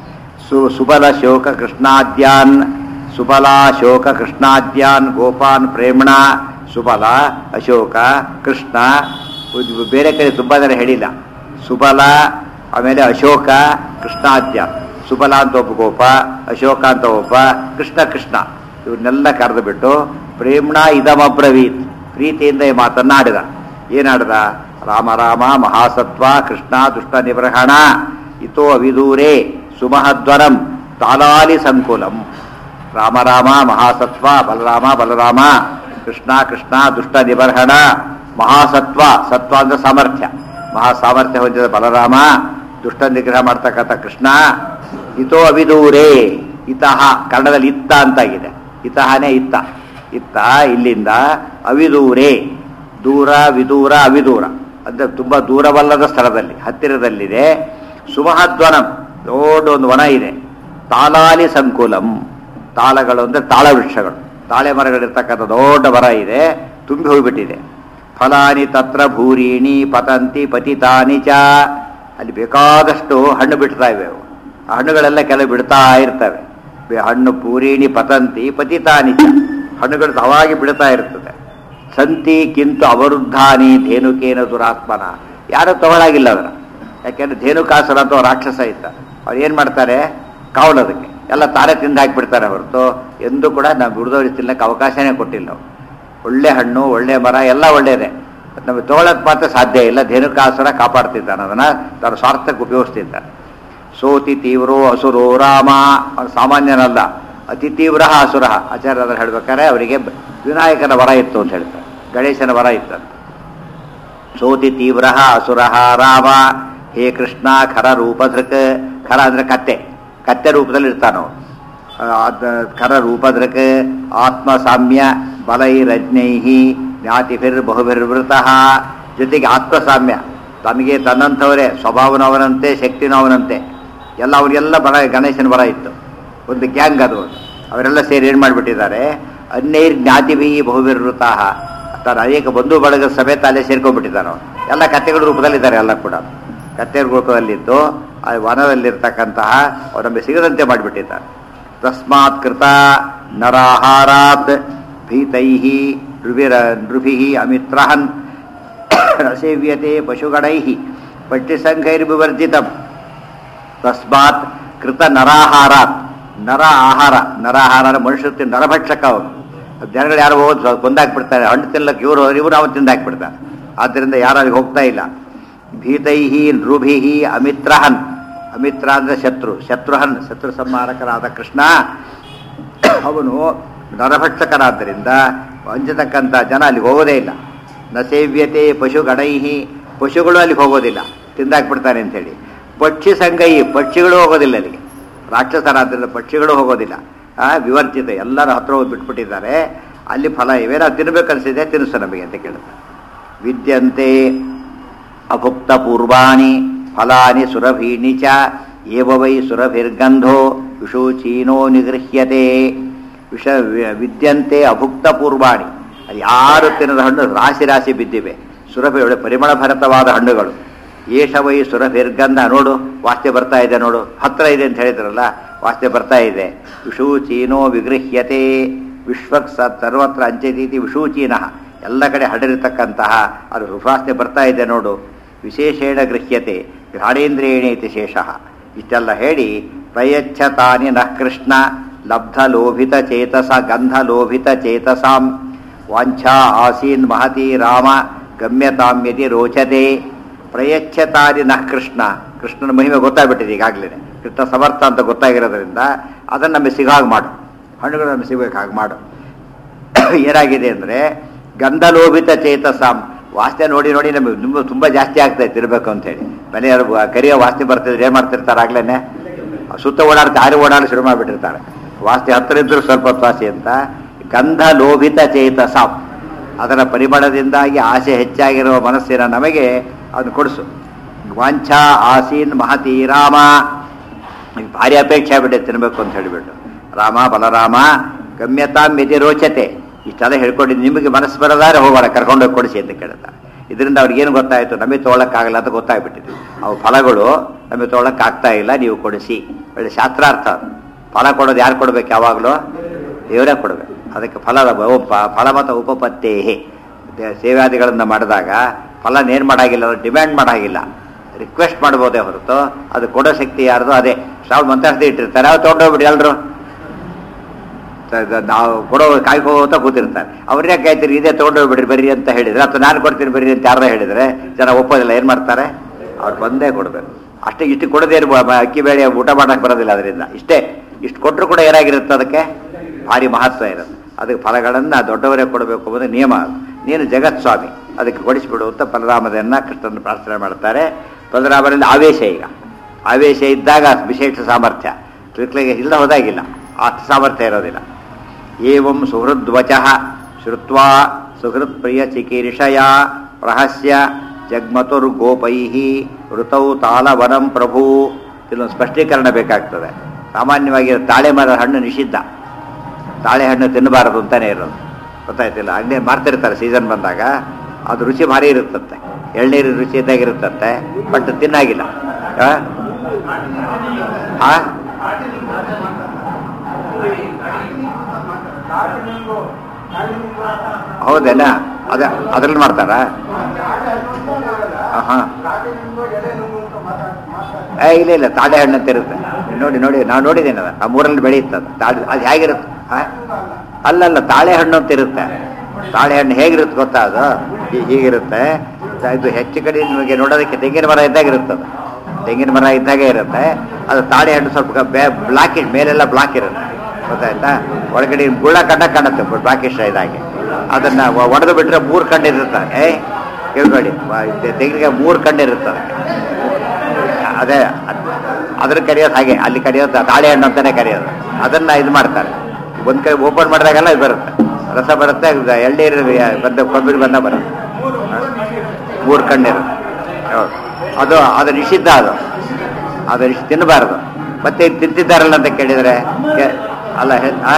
ಸು ಸುಬಲ ಶೋಕ ಕೃಷ್ಣಾದ್ಯಾನ್ ಸುಬಲ ಶೋಕ ಕೃಷ್ಣಾದ್ಯಾನ್ ಗೋಪಾನ್ ಪ್ರೇಮಣ ಸುಬಲ ಅಶೋಕ ಕೃಷ್ಣ ಇದು ಬೇರೆ ಕಡೆ ತುಂಬ ಜನ ಹೇಳಿಲ್ಲ ಸುಬಲ ಆಮೇಲೆ ಅಶೋಕ ಕೃಷ್ಣಾದ್ಯ ಸುಬಲ ಅಂತ ಒಬ್ಬ ಗೋಪ ಅಶೋಕ ಅಂತ ಒಬ್ಬ ಕೃಷ್ಣ ಕೃಷ್ಣ ಇವನ್ನೆಲ್ಲ ಕರೆದು ಬಿಟ್ಟು ಪ್ರೇಮ್ಣ ಇದಮಬ್ರವೀತ್ ಪ್ರೀತಿಯಿಂದ ಈ ಮಾತನ್ನ ಆಡಿದ ಏನಾಡ್ದ ರಾಮ ರಾಮ ಮಹಾಸತ್ವ ಕೃಷ್ಣ ದುಷ್ಟ ನಿಬ್ರಹಣ ಇತೋ ಅವಿದೂರೇ ಸುಮಹದ್ವರಂ ತಾಲಾಲಿ ಸಂಕುಲಂ ರಾಮ ರಾಮ ಮಹಾಸತ್ವ ಬಲರಾಮ ಬಲರಾಮ ಕೃಷ್ಣ ಕೃಷ್ಣ ದುಷ್ಟ ನಿಬರ್ಹಣ ಮಹಾಸತ್ವ ಸತ್ವ ಅಂದ್ರೆ ಸಾಮರ್ಥ್ಯ ಮಹಾ ಸಾಮರ್ಥ್ಯ ಹೊಂದಿದ ಬಲರಾಮ ದುಷ್ಟ ನಿಗ್ರಹ ಮಾಡ್ತಕ್ಕಂಥ ಕೃಷ್ಣ ಇತೋ ಅವಿದೂರೇ ಇತಃ ಕನ್ನಡದಲ್ಲಿ ಇತ್ತ ಅಂತಾಗಿದೆ ಇತಹನೇ ಇತ್ತ ಇತ್ತ ಇಲ್ಲಿಂದ ಅವಿದೂರೇ ದೂರ ವಿದೂರ ಅವಿದೂರ ಅಂದ್ರೆ ತುಂಬಾ ದೂರವಲ್ಲದ ಸ್ಥಳದಲ್ಲಿ ಹತ್ತಿರದಲ್ಲಿದೆ ಸುಮಹದ್ವನಂ ದೊಡ್ಡ ಒಂದು ವನ ಇದೆ ತಾಲಾಲಿ ಸಂಕುಲಂ ತಾಳಗಳು ಅಂದ್ರೆ ತಾಳ ವೃಕ್ಷಗಳು ತಾಳೆ ಮರಗಳಿರ್ತಕ್ಕಂಥ ದೊಡ್ಡ ಮರ ಇದೆ ತುಂಬಿ ಹೋಗ್ಬಿಟ್ಟಿದೆ ಫಲಾನಿ ತತ್ರ ಭೂರೀಣಿ ಪತಂತಿ ಪತಿತಾನಿ ಚ ಅಲ್ಲಿ ಬೇಕಾದಷ್ಟು ಹಣ್ಣು ಬಿಡ್ತಾ ಇವೆ ಅವು ಆ ಹಣ್ಣುಗಳೆಲ್ಲ ಕೆಲವು ಬಿಡ್ತಾ ಇರ್ತವೆ ಬೆ- ಹಣ್ಣು ಪೂರೀಣಿ ಪತಂತಿ ಪತಿತಾನಿ ಚ ಹಣ್ಣುಗಳು ಅವಾಗಿ ಬಿಡ್ತಾ ಇರ್ತದೆ ಸಂತಿ ಕಿಂತು ಅವರುದ್ಧಾನಿ ಧೇನುಕೇನ ದುರಾತ್ಮನ ಯಾರು ತಗೊಳಾಗಿಲ್ಲ ಅದರ ಯಾಕೆಂದ್ರೆ ಧೇನುಕಾಸುರ ಅಂತ ಒಬ್ಬ ರಾಕ್ಷಸ ಇದ್ದ ಅವ್ರು ಏನು ಮಾಡ್ತಾರೆ ಕಾವಲೋದಕ್ಕೆ ಎಲ್ಲ ತಾರೆ ತಿಂದು ಹಾಕಿಬಿಡ್ತಾರೆ ಹೊರತು ಎಂದೂ ಕೂಡ ನಾವು ಬಿಡ್ದವ್ರಿಗೆ ತಿನ್ನಕ್ಕೆ ಅವಕಾಶನೇ ಕೊಟ್ಟಿಲ್ಲ ನಾವು ಒಳ್ಳೆ ಹಣ್ಣು ಒಳ್ಳೆ ಮರ ಎಲ್ಲ ಒಳ್ಳೇದೇ ನಮಗೆ ತಗೊಳಕ್ ಮಾತ್ರ ಸಾಧ್ಯ ಇಲ್ಲ ಧೇನುಕಾಸುರ ಕಾಪಾಡ್ತಿದ್ದಾನೆ ಅದನ್ನ ತನ್ನ ಸ್ವಾರ್ಥಕ್ಕೆ ಉಪಯೋಗಿಸ್ತಿದ್ದಾನೆ ಸೋತಿ ತೀವ್ರೋ ಅಸುರೋ ರಾಮ ಅವ್ನು ಸಾಮಾನ್ಯನಲ್ಲ ಅತಿ ತೀವ್ರ ಅಸುರ ಆಚಾರ್ಯ ಅದನ್ನು ಹೇಳ್ಬೇಕಾದ್ರೆ ಅವರಿಗೆ ವಿನಾಯಕನ ವರ ಇತ್ತು ಅಂತ ಹೇಳ್ತಾರೆ ಗಣೇಶನ ವರ ಇತ್ತಂತೆ ಸೋತಿ ತೀವ್ರ ಅಸುರ ರಾಮ ಹೇ ಕೃಷ್ಣ ಖರ ರೂಪಧೃಕ್ ಖರ ಅಂದ್ರೆ ಕತ್ತೆ ಕತ್ತೆ ರೂಪದಲ್ಲಿ ಇರ್ತಾನೋ ಖರ ರೂಪಧೃಕ್ ಆತ್ಮ ಸಾಮ್ಯ ಬಲೈರಜ್ಞೈ ಜ್ಞಾತಿಭಿರ್ ಬಹುಭಿರ್ವೃತಃ ಜೊತೆಗೆ ಆತ್ಮ ಸಾಮ್ಯ ತನಗೆ ತನ್ನಂಥವರೇ ಸ್ವಭಾವನವನಂತೆ ಶಕ್ತಿನವನಂತೆ ಎಲ್ಲ ಅವರಿಗೆಲ್ಲ ಬರ ಗಣೇಶನ ಬರ ಇತ್ತು ಒಂದು ಗ್ಯಾಂಗ್ ಅದು ಅವರೆಲ್ಲ ಸೇರಿ ಏನು ಮಾಡಿಬಿಟ್ಟಿದ್ದಾರೆ ಅನ್ಯೈರ್ ಜ್ಞಾತಿಭಿ ಬಹುಭಿರ್ವೃತಃ ತನ್ನ ಅನೇಕ ಬಂಧು ಬಳಗ ಸಮೇತ ಅಲ್ಲೇ ಸೇರ್ಕೊಂಡ್ಬಿಟ್ಟಿದ್ದಾನೆ ಅವ್ನು. ಎಲ್ಲ ಕತ್ತೆಗಳ ರೂಪದಲ್ಲಿದ್ದಾರೆ ಎಲ್ಲ ಕೂಡ ಕತ್ತೆಗಳ ರೂಪದಲ್ಲಿದ್ದು ಆ ವನದಲ್ಲಿರ್ತಕ್ಕಂತಹ ಅವ್ರು ನಮಗೆ ಸಿಗದಂತೆ ಮಾಡಿಬಿಟ್ಟಿದ್ದಾರೆ ತಸ್ಮಾತ್ ಕೃತ ನರಾಹಾರಾತ್ ಭೀತೈ ನೃಭಿರ ನೃಭಿ ಅಮಿತ್ರಹನ್ ಸೇವ್ಯತೆ ಪಶುಗಣೈ ಪಟ್ಟಿಸಂಘೈರ್ವಿವರ್ಜಿತಂ ತಸ್ಮಾತ್ ಕೃತ ನರಾಹಾರಾತ್ ನರ ಆಹಾರ ನರಾಹಾರ ಅಂದ್ರೆ ಮನುಷ್ಯರು ತಿನ್- ನರಭಕ್ಷಕ ಅವನು ಜನಗಳು ಯಾರು ಹೋದ್ ಕೊಂದಾಕ್ಬಿಡ್ತಾರೆ ಹಣ್ಣು ತಿನ್ನಕ್ಕೆ ಇವರು ಇವರು ಅವನು ತಿಂದಾಕ್ಬಿಡ್ತಾರೆ ಆದ್ದರಿಂದ ಯಾರು ಅಲ್ಲಿಗೆ ಹೋಗ್ತಾ ಇಲ್ಲ ಭೀತೈಹಿ ನೃಭಿಹಿ ಅಮಿತ್ರಹನ್ ಅಮಿತ್ರ ಅಂದ್ರೆ ಶತ್ರು ಶತ್ರುಹನ್ ಶತ್ರು ಸಂಹಾರಕರಾದ ಕೃಷ್ಣ ಅವನು ನರಭಕ್ಷಕನಾದ್ದರಿಂದ ಅಂಜತಕ್ಕಂಥ ಜನ ಅಲ್ಲಿಗೆ ಹೋಗೋದೇ ಇಲ್ಲ ನ ಸೇವ್ಯತೆ ಪಶು ಗಣೈಹಿ ಪಶುಗಳು ಅಲ್ಲಿಗೆ ಹೋಗೋದಿಲ್ಲ ತಿಂದಾಕ್ಬಿಡ್ತಾನೆ ಅಂತೇಳಿ ಪಕ್ಷಿ ಸಂಗೈ ಪಕ್ಷಿಗಳು ಹೋಗೋದಿಲ್ಲ ಅಲ್ಲಿಗೆ ರಾಕ್ಷಸರಾದ್ರಿಂದ ಪಕ್ಷಿಗಳು ಹೋಗೋದಿಲ್ಲ ಆ ವಿವರ್ಜಿತ ಎಲ್ಲರ ಹತ್ರ ಹೋಗಿ ಬಿಟ್ಬಿಟ್ಟಿದ್ದಾರೆ ಅಲ್ಲಿ ಫಲ ಇವೆ ನಾವು ತಿನ್ಬೇಕನ್ಸಿದೆ ತಿನ್ನಿಸು ನಮಗೆ ಅಂತ ಕೇಳುತ್ತಾರೆ ವಿದ್ಯಂತೆ ಅಭುಕ್ತ ಪೂರ್ವಾಣಿ ಫಲಾನಿ ಸುರಭೀಣಿ ಚ ಏವ ವೈ ಸುರಭಿರ್ಗಂಧೋ ವಿಷೂಚೀನೋ ನಿಗೃಹ್ಯತೆ ವಿಷ ವಿ- ವಿದ್ಯಂತೆ ಅಭುಕ್ತ ಪೂರ್ವಾಣಿ ಅದು ಯಾರು ತಿನ್ನದ ಹಣ್ಣು ರಾಶಿ ರಾಶಿ ಬಿದ್ದಿವೆ ಸುರಭಿ ಒಳ್ಳೆ ಪರಿಮಳ ಭರಿತವಾದ ಹಣ್ಣುಗಳು ಏಷ ವೈ ಸುರಭಿರ್ಗಂಧ ನೋಡು ವಾಸ್ತೆ ಬರ್ತಾ ಇದೆ ನೋಡು ಹತ್ರ ಇದೆ ಅಂತ ಹೇಳಿದ್ರಲ್ಲ ವಾಸ್ತೆ ಬರ್ತಾ ಇದೆ ವಿಷೂಚೀನೋ ವಿಗೃಹ್ಯತೆ ವಿಶ್ವಕ್ ಸ ಸರ್ವತ್ರ ಅಂಚೆತೀತಿ ವಿಷೂಚೀನ ಎಲ್ಲ ಕಡೆ ಹರಡಿರ್ತಕ್ಕಂತಹ ಅದು ವಾಸ್ತೆ ಬರ್ತಾ ಇದೆ ನೋಡು ವಿಶೇಷೇಣ ಗೃಹ್ಯತೆ ಘ್ರಾಣೇಂದ್ರಿಯೇಣೇತಿ ಶೇಷಃ ಇಷ್ಟೆಲ್ಲ ಹೇಳಿ ಪ್ರಯಚ್ಛತಾನಿ ನಃ ಕೃಷ್ಣ ಲಬ್ಧ ಲೋಭಿತ ಚೇತಸ ಗಂಧ ಲೋಭಿತ ಚೇತಸಾಂ ವಾಂಛಾ ಆಸೀನ್ ಮಹತಿ ರಾಮ ಗಮ್ಯತಾಮ್ಯತಿ ರೋಚತೆ ಪ್ರಯಚ್ಛತಾನಿ ನಃ ಕೃಷ್ಣ ಕೃಷ್ಣನ ಮಹಿಮೆ ಗೊತ್ತಾಗ್ಬಿಟ್ಟಿದೆ ಈಗಾಗಲೇ ಕೃಷ್ಣ ಸಮರ್ಥ ಅಂತ ಗೊತ್ತಾಗಿರೋದ್ರಿಂದ ಅದನ್ನು ನಮಗೆ ಸಿಗಾಗ ಮಾಡು ಹಣ್ಣುಗಳು ನಮಗೆ ಸಿಗಬೇಕು ಹಾಗೆ ಮಾಡು ಏನಾಗಿದೆ ಅಂದರೆ ಗಂಧಲೋಭಿತ ಚೇತಸಾಂ ವಾಸನೆ ನೋಡಿ ನೋಡಿ ನಮಗೆ ತುಂಬ ತುಂಬ ಜಾಸ್ತಿ ಆಗ್ತಾ ಇತ್ತು ಇರಬೇಕು ಅಂತೇಳಿ ಮನೆಯವರು ಕರಿಯೋ ವಾಸನೆ ಬರ್ತಿದ್ರೆ ಏನು ಮಾಡ್ತಿರ್ತಾರೆ ಆಗ್ಲೇ ಸುತ್ತ ಓಡಾಡ್ತಾ ದಾರಿ ಓಡಾಡಿ ಶುರು ಮಾಡಿಬಿಟ್ಟಿರ್ತಾರೆ ವಾಸನೆ ಹತ್ತಿರ ಇದ್ದರೂ ಸ್ವಲ್ಪ ಹೊತ್ತು ವಾಸಿ ಅಂತ ಗಂಧ ಲೋಭಿತ ಚೇತಸಾಂ ಅದರ ಪರಿಮಳದಿಂದಾಗಿ ಆಸೆ ಹೆಚ್ಚಾಗಿರುವ ಮನಸ್ಸಿನ ನಮಗೆ ಅದನ್ನು ಕೊಡಿಸು ವಾಂಛಾ ಆಸೀನ್ ಮಹತಿ ರಾಮ ನಂಗೆ ಭಾರಿ ಅಪೇಕ್ಷೆ ಆಗ್ಬಿಟ್ಟೆ ತಿನ್ಬೇಕು ಅಂತ ಹೇಳಿಬಿಟ್ಟು ರಾಮ ಬಲರಾಮ ಗಮ್ಯತಾ ಮಿತಿ ರೋಚತೆ ಇಷ್ಟೆಲ್ಲ ಹೇಳ್ಕೊಂಡಿದ್ದು ನಿಮಗೆ ಮನಸ್ಸು ಬರೋದಾದ್ರೆ ಹೋಗೋಣ ಕರ್ಕೊಂಡೋಗಿ ಕೊಡಿಸಿ ಅಂತ ಕೇಳ್ತಾರೆ ಇದರಿಂದ ಅವ್ರಿಗೇನು ಗೊತ್ತಾಯಿತು ನಮಗೆ ತೊಗೊಳಕ್ಕಾಗಲ್ಲ ಅಂತ ಗೊತ್ತಾಗ್ಬಿಟ್ಟಿದ್ವಿ ಅವು ಫಲಗಳು ನಮಗೆ ತೊಗೊಳಕ್ಕೆ ಆಗ್ತಾ ಇಲ್ಲ ನೀವು ಕೊಡಿಸಿ ಒಳ್ಳೆ ಶಾಸ್ತ್ರಾರ್ಥ ಅದು. ಫಲ ಕೊಡೋದು ಯಾರು ಕೊಡ್ಬೇಕು ಯಾವಾಗಲೂ ದೇವರೇ ಕೊಡಬೇಕು ಅದಕ್ಕೆ ಫಲದ ಉಪ ಫಲಮತ ಉಪಪತ್ತೇಹಿ ದೇ- ಸೇವಾದಿಗಳನ್ನು ಮಾಡಿದಾಗ ಫಲ ಏನು ಮಾಡಾಗಿಲ್ಲ ಡಿಮ್ಯಾಂಡ್ ಮಾಡಾಗಿಲ್ಲ ರಿಕ್ವೆಸ್ಟ್ ಮಾಡ್ಬೋದೇ ಹೊರತು ಅದು ಕೊಡೋ ಶಕ್ತಿ ಯಾರ್ದು ಅದೇ ಶ್ರಾವಣ ಮಂತ್ರಾಸ್ತಿ ಇಟ್ಟಿರ್ತಾರೆ ಅವ್ರು ತೊಗೊಂಡೋಗ್ಬಿಡಿ ಎಲ್ಲರೂ ನಾವು ಕೊಡೋ ಕಾಯ್ಕೋತ ಕೂತಿರ್ತಾರೆ ಅವ್ರನ್ನೇ ಕಾಯ್ತೀರಿ ಇದೇ ತೊಗೊಂಡೋಗ್ಬಿಡ್ರಿ ಬರ್ರಿ ಅಂತ ಹೇಳಿದ್ರೆ ಅಥವಾ ನಾನು ಕೊಡ್ತೀನಿ ಬರ್ರಿ ಅಂತ ಯಾರೋ ಹೇಳಿದ್ರೆ ಜನ ಒಪ್ಪೋದಿಲ್ಲ ಏನು ಮಾಡ್ತಾರೆ ಅವ್ರು ಬಂದೇ ಕೊಡಬೇಕು ಅಷ್ಟೇ ಇಷ್ಟು ಕೊಡದೇನು ಅಕ್ಕಿ ಬೇಳೆ ಊಟ ಮಾಡಕ್ಕೆ ಬರೋದಿಲ್ಲ ಅದರಿಂದ ಇಷ್ಟೇ ಇಷ್ಟು ಕೊಟ್ಟರು ಕೂಡ ಏನಾಗಿರುತ್ತೆ ಅದಕ್ಕೆ ಭಾರಿ ಮಹತ್ವ ಇರುತ್ತೆ ಅದಕ್ಕೆ ಫಲಗಳನ್ನು ದೊಡ್ಡವರೇ ಕೊಡಬೇಕು ಅನ್ನೋದು ನಿಯಮ ಅದು. ನೀನು ಜಗತ್ ಸ್ವಾಮಿ ಅದಕ್ಕೆ ಕೊಡಿಸಿಬಿಡು ಅಂತ ಬಲರಾಮದನ್ನ ಕೃಷ್ಣನ ಪ್ರಾರ್ಥನೆ ಮಾಡ್ತಾರೆ ಬಲರಾಮರಲ್ಲಿ ಆವೇಶ ಈಗ ಆವೇಶ ಇದ್ದಾಗ ವಿಶೇಷ ಸಾಮರ್ಥ್ಯ ತಿಳ್ಕಲಿಗೆ ಇಲ್ಲ ಹೋದಾಗಿಲ್ಲ ಅಷ್ಟು ಸಾಮರ್ಥ್ಯ ಇರೋದಿಲ್ಲ ಏವಂ ಸುಹೃದ್ವಚಃ ಶ್ರುತ್ವಾ ಸುಹೃತ್ ಪ್ರಿಯ ಚಿಕೀರ್ಷಯ ಪ್ರಹಸ್ಯ ಜಗ್ಮತುರ್ಗೋಪೈ ಋತೌ ತಾಳವನಂ ಪ್ರಭು ಇಲ್ಲೊಂದು ಸ್ಪಷ್ಟೀಕರಣ ಬೇಕಾಗ್ತದೆ ಸಾಮಾನ್ಯವಾಗಿ ತಾಳೆ ಮರ ಹಣ್ಣು ನಿಷಿದ್ಧ ತಾಳೆ ಹಣ್ಣು ತಿನ್ನಬಾರದು ಅಂತಾನೆ ಇರೋದು ಗೊತ್ತಾಯ್ತಿಲ್ಲ ಅಂಗಡಿ ಮಾರ್ತಿರ್ತಾರೆ ಸೀಸನ್ ಬಂದಾಗ ಅದು ರುಚಿ ಭಾರಿ ಇರುತ್ತಂತೆ ಎಳ್ನೀರು ರುಚಿ ಇದ್ದಾಗಿರುತ್ತಂತೆ ಬಟ್ ತಿನ್ನಾಗಿಲ್ಲ ಆ? ಆ? ಹೌದೇನಾ ಅದ ಅದ್ರಲ್ಲಿ ಮಾಡ್ತಾರಾ ಹಾಂ ಏ ಇಲ್ಲ ಇಲ್ಲ ತಾಳೆ ಹಣ್ಣು ಅಂತ ಇರುತ್ತೆ ನೋಡಿ ನೋಡಿ ನಾವು ನೋಡಿದ್ದೇನೆ ಅದು ಆ ಮೂರಲ್ಲಿ ಬೆಳೆಯುತ್ತೆ ಅದು ತಾಳೆ ಅದು ಹೇಗಿರುತ್ತೆ ಆ? ಅಲ್ಲಲ್ಲ ತಾಳೆ ಹಣ್ಣು ಅಂತ ಇರುತ್ತೆ ತಾಳೆ ಹಣ್ಣು ಹೇಗಿರುತ್ತೆ ಗೊತ್ತಾ ಅದು ಹೀ- ಹೀಗಿರುತ್ತೆ ಇದು ಹೆಚ್ಚು ಕಡೆ ನಿಮಗೆ ನೋಡೋದಕ್ಕೆ ತೆಂಗಿನ ಮರ ಇದ್ದಾಗ ಇರುತ್ತೆ ಅದು ತೆಂಗಿನ ಮರ ಇದ್ದಾಗೆ ಇರುತ್ತೆ ಅದು ತಾಳೆ ಹಣ್ಣು ಸ್ವಲ್ಪ ಬ್ಲಾಕ್ ಮೇಲೆಲ್ಲ ಬ್ಲಾಕ್ ಇರುತ್ತೆ ಗೊತ್ತಾಯ್ತಾ ಒಳಗಡೆ ಗುಳ್ಳ ಕಂಡ ಕಾಣುತ್ತೆ ಬ್ಲಾಕಿಶ್ ಇದಾಗಿ ಅದನ್ನ ಒಡೆದು ಬಿಟ್ರೆ ಮೂರು ಕಣ್ಣು ಇರುತ್ತೆ ಏ ಕೇಳ್ಬೇಡಿ ತೆಂಗಿನಕಾಯಿ ಮೂರು ಕಣ್ಣು ಇರುತ್ತೆ ಅದಕ್ಕೆ ಅದೇ ಅದ್- ಅದ್ರ ಕರೆಯೋದು ಹಾಗೆ ಅಲ್ಲಿ ಕರೆಯೋದು ತಾಳೆ ಹಣ್ಣು ಅಂತಾನೆ ಕರೆಯೋದು ಅದನ್ನ ಇದು ಮಾಡ್ತಾರೆ ಒಂದ್ ಕೈ ಓಪನ್ ಮಾಡಿದಾಗೆಲ್ಲ ಇದು ಬರುತ್ತೆ ರಸ ಬರುತ್ತೆ ಇದು ಎಳ್ನೀರು ಬಂದ ಕೊಬ್ಬರಿ ಬಂದ ಬರುತ್ತೆ ಮೂರು ಕಣ್ಣಿರು ಹೌದು ಅದು ಅದು ನಿಷಿದ್ಧ ಅದು ಅದು ನಿಷ್ ತಿನ್ನಬಾರದು ಮತ್ತೆ ಇದು ತಿಂತಿದ್ದಾರಲ್ಲ ಅಂತ ಕೇಳಿದರೆ ಕೆ- ಅಲ್ಲ ಹೆ- ಆ?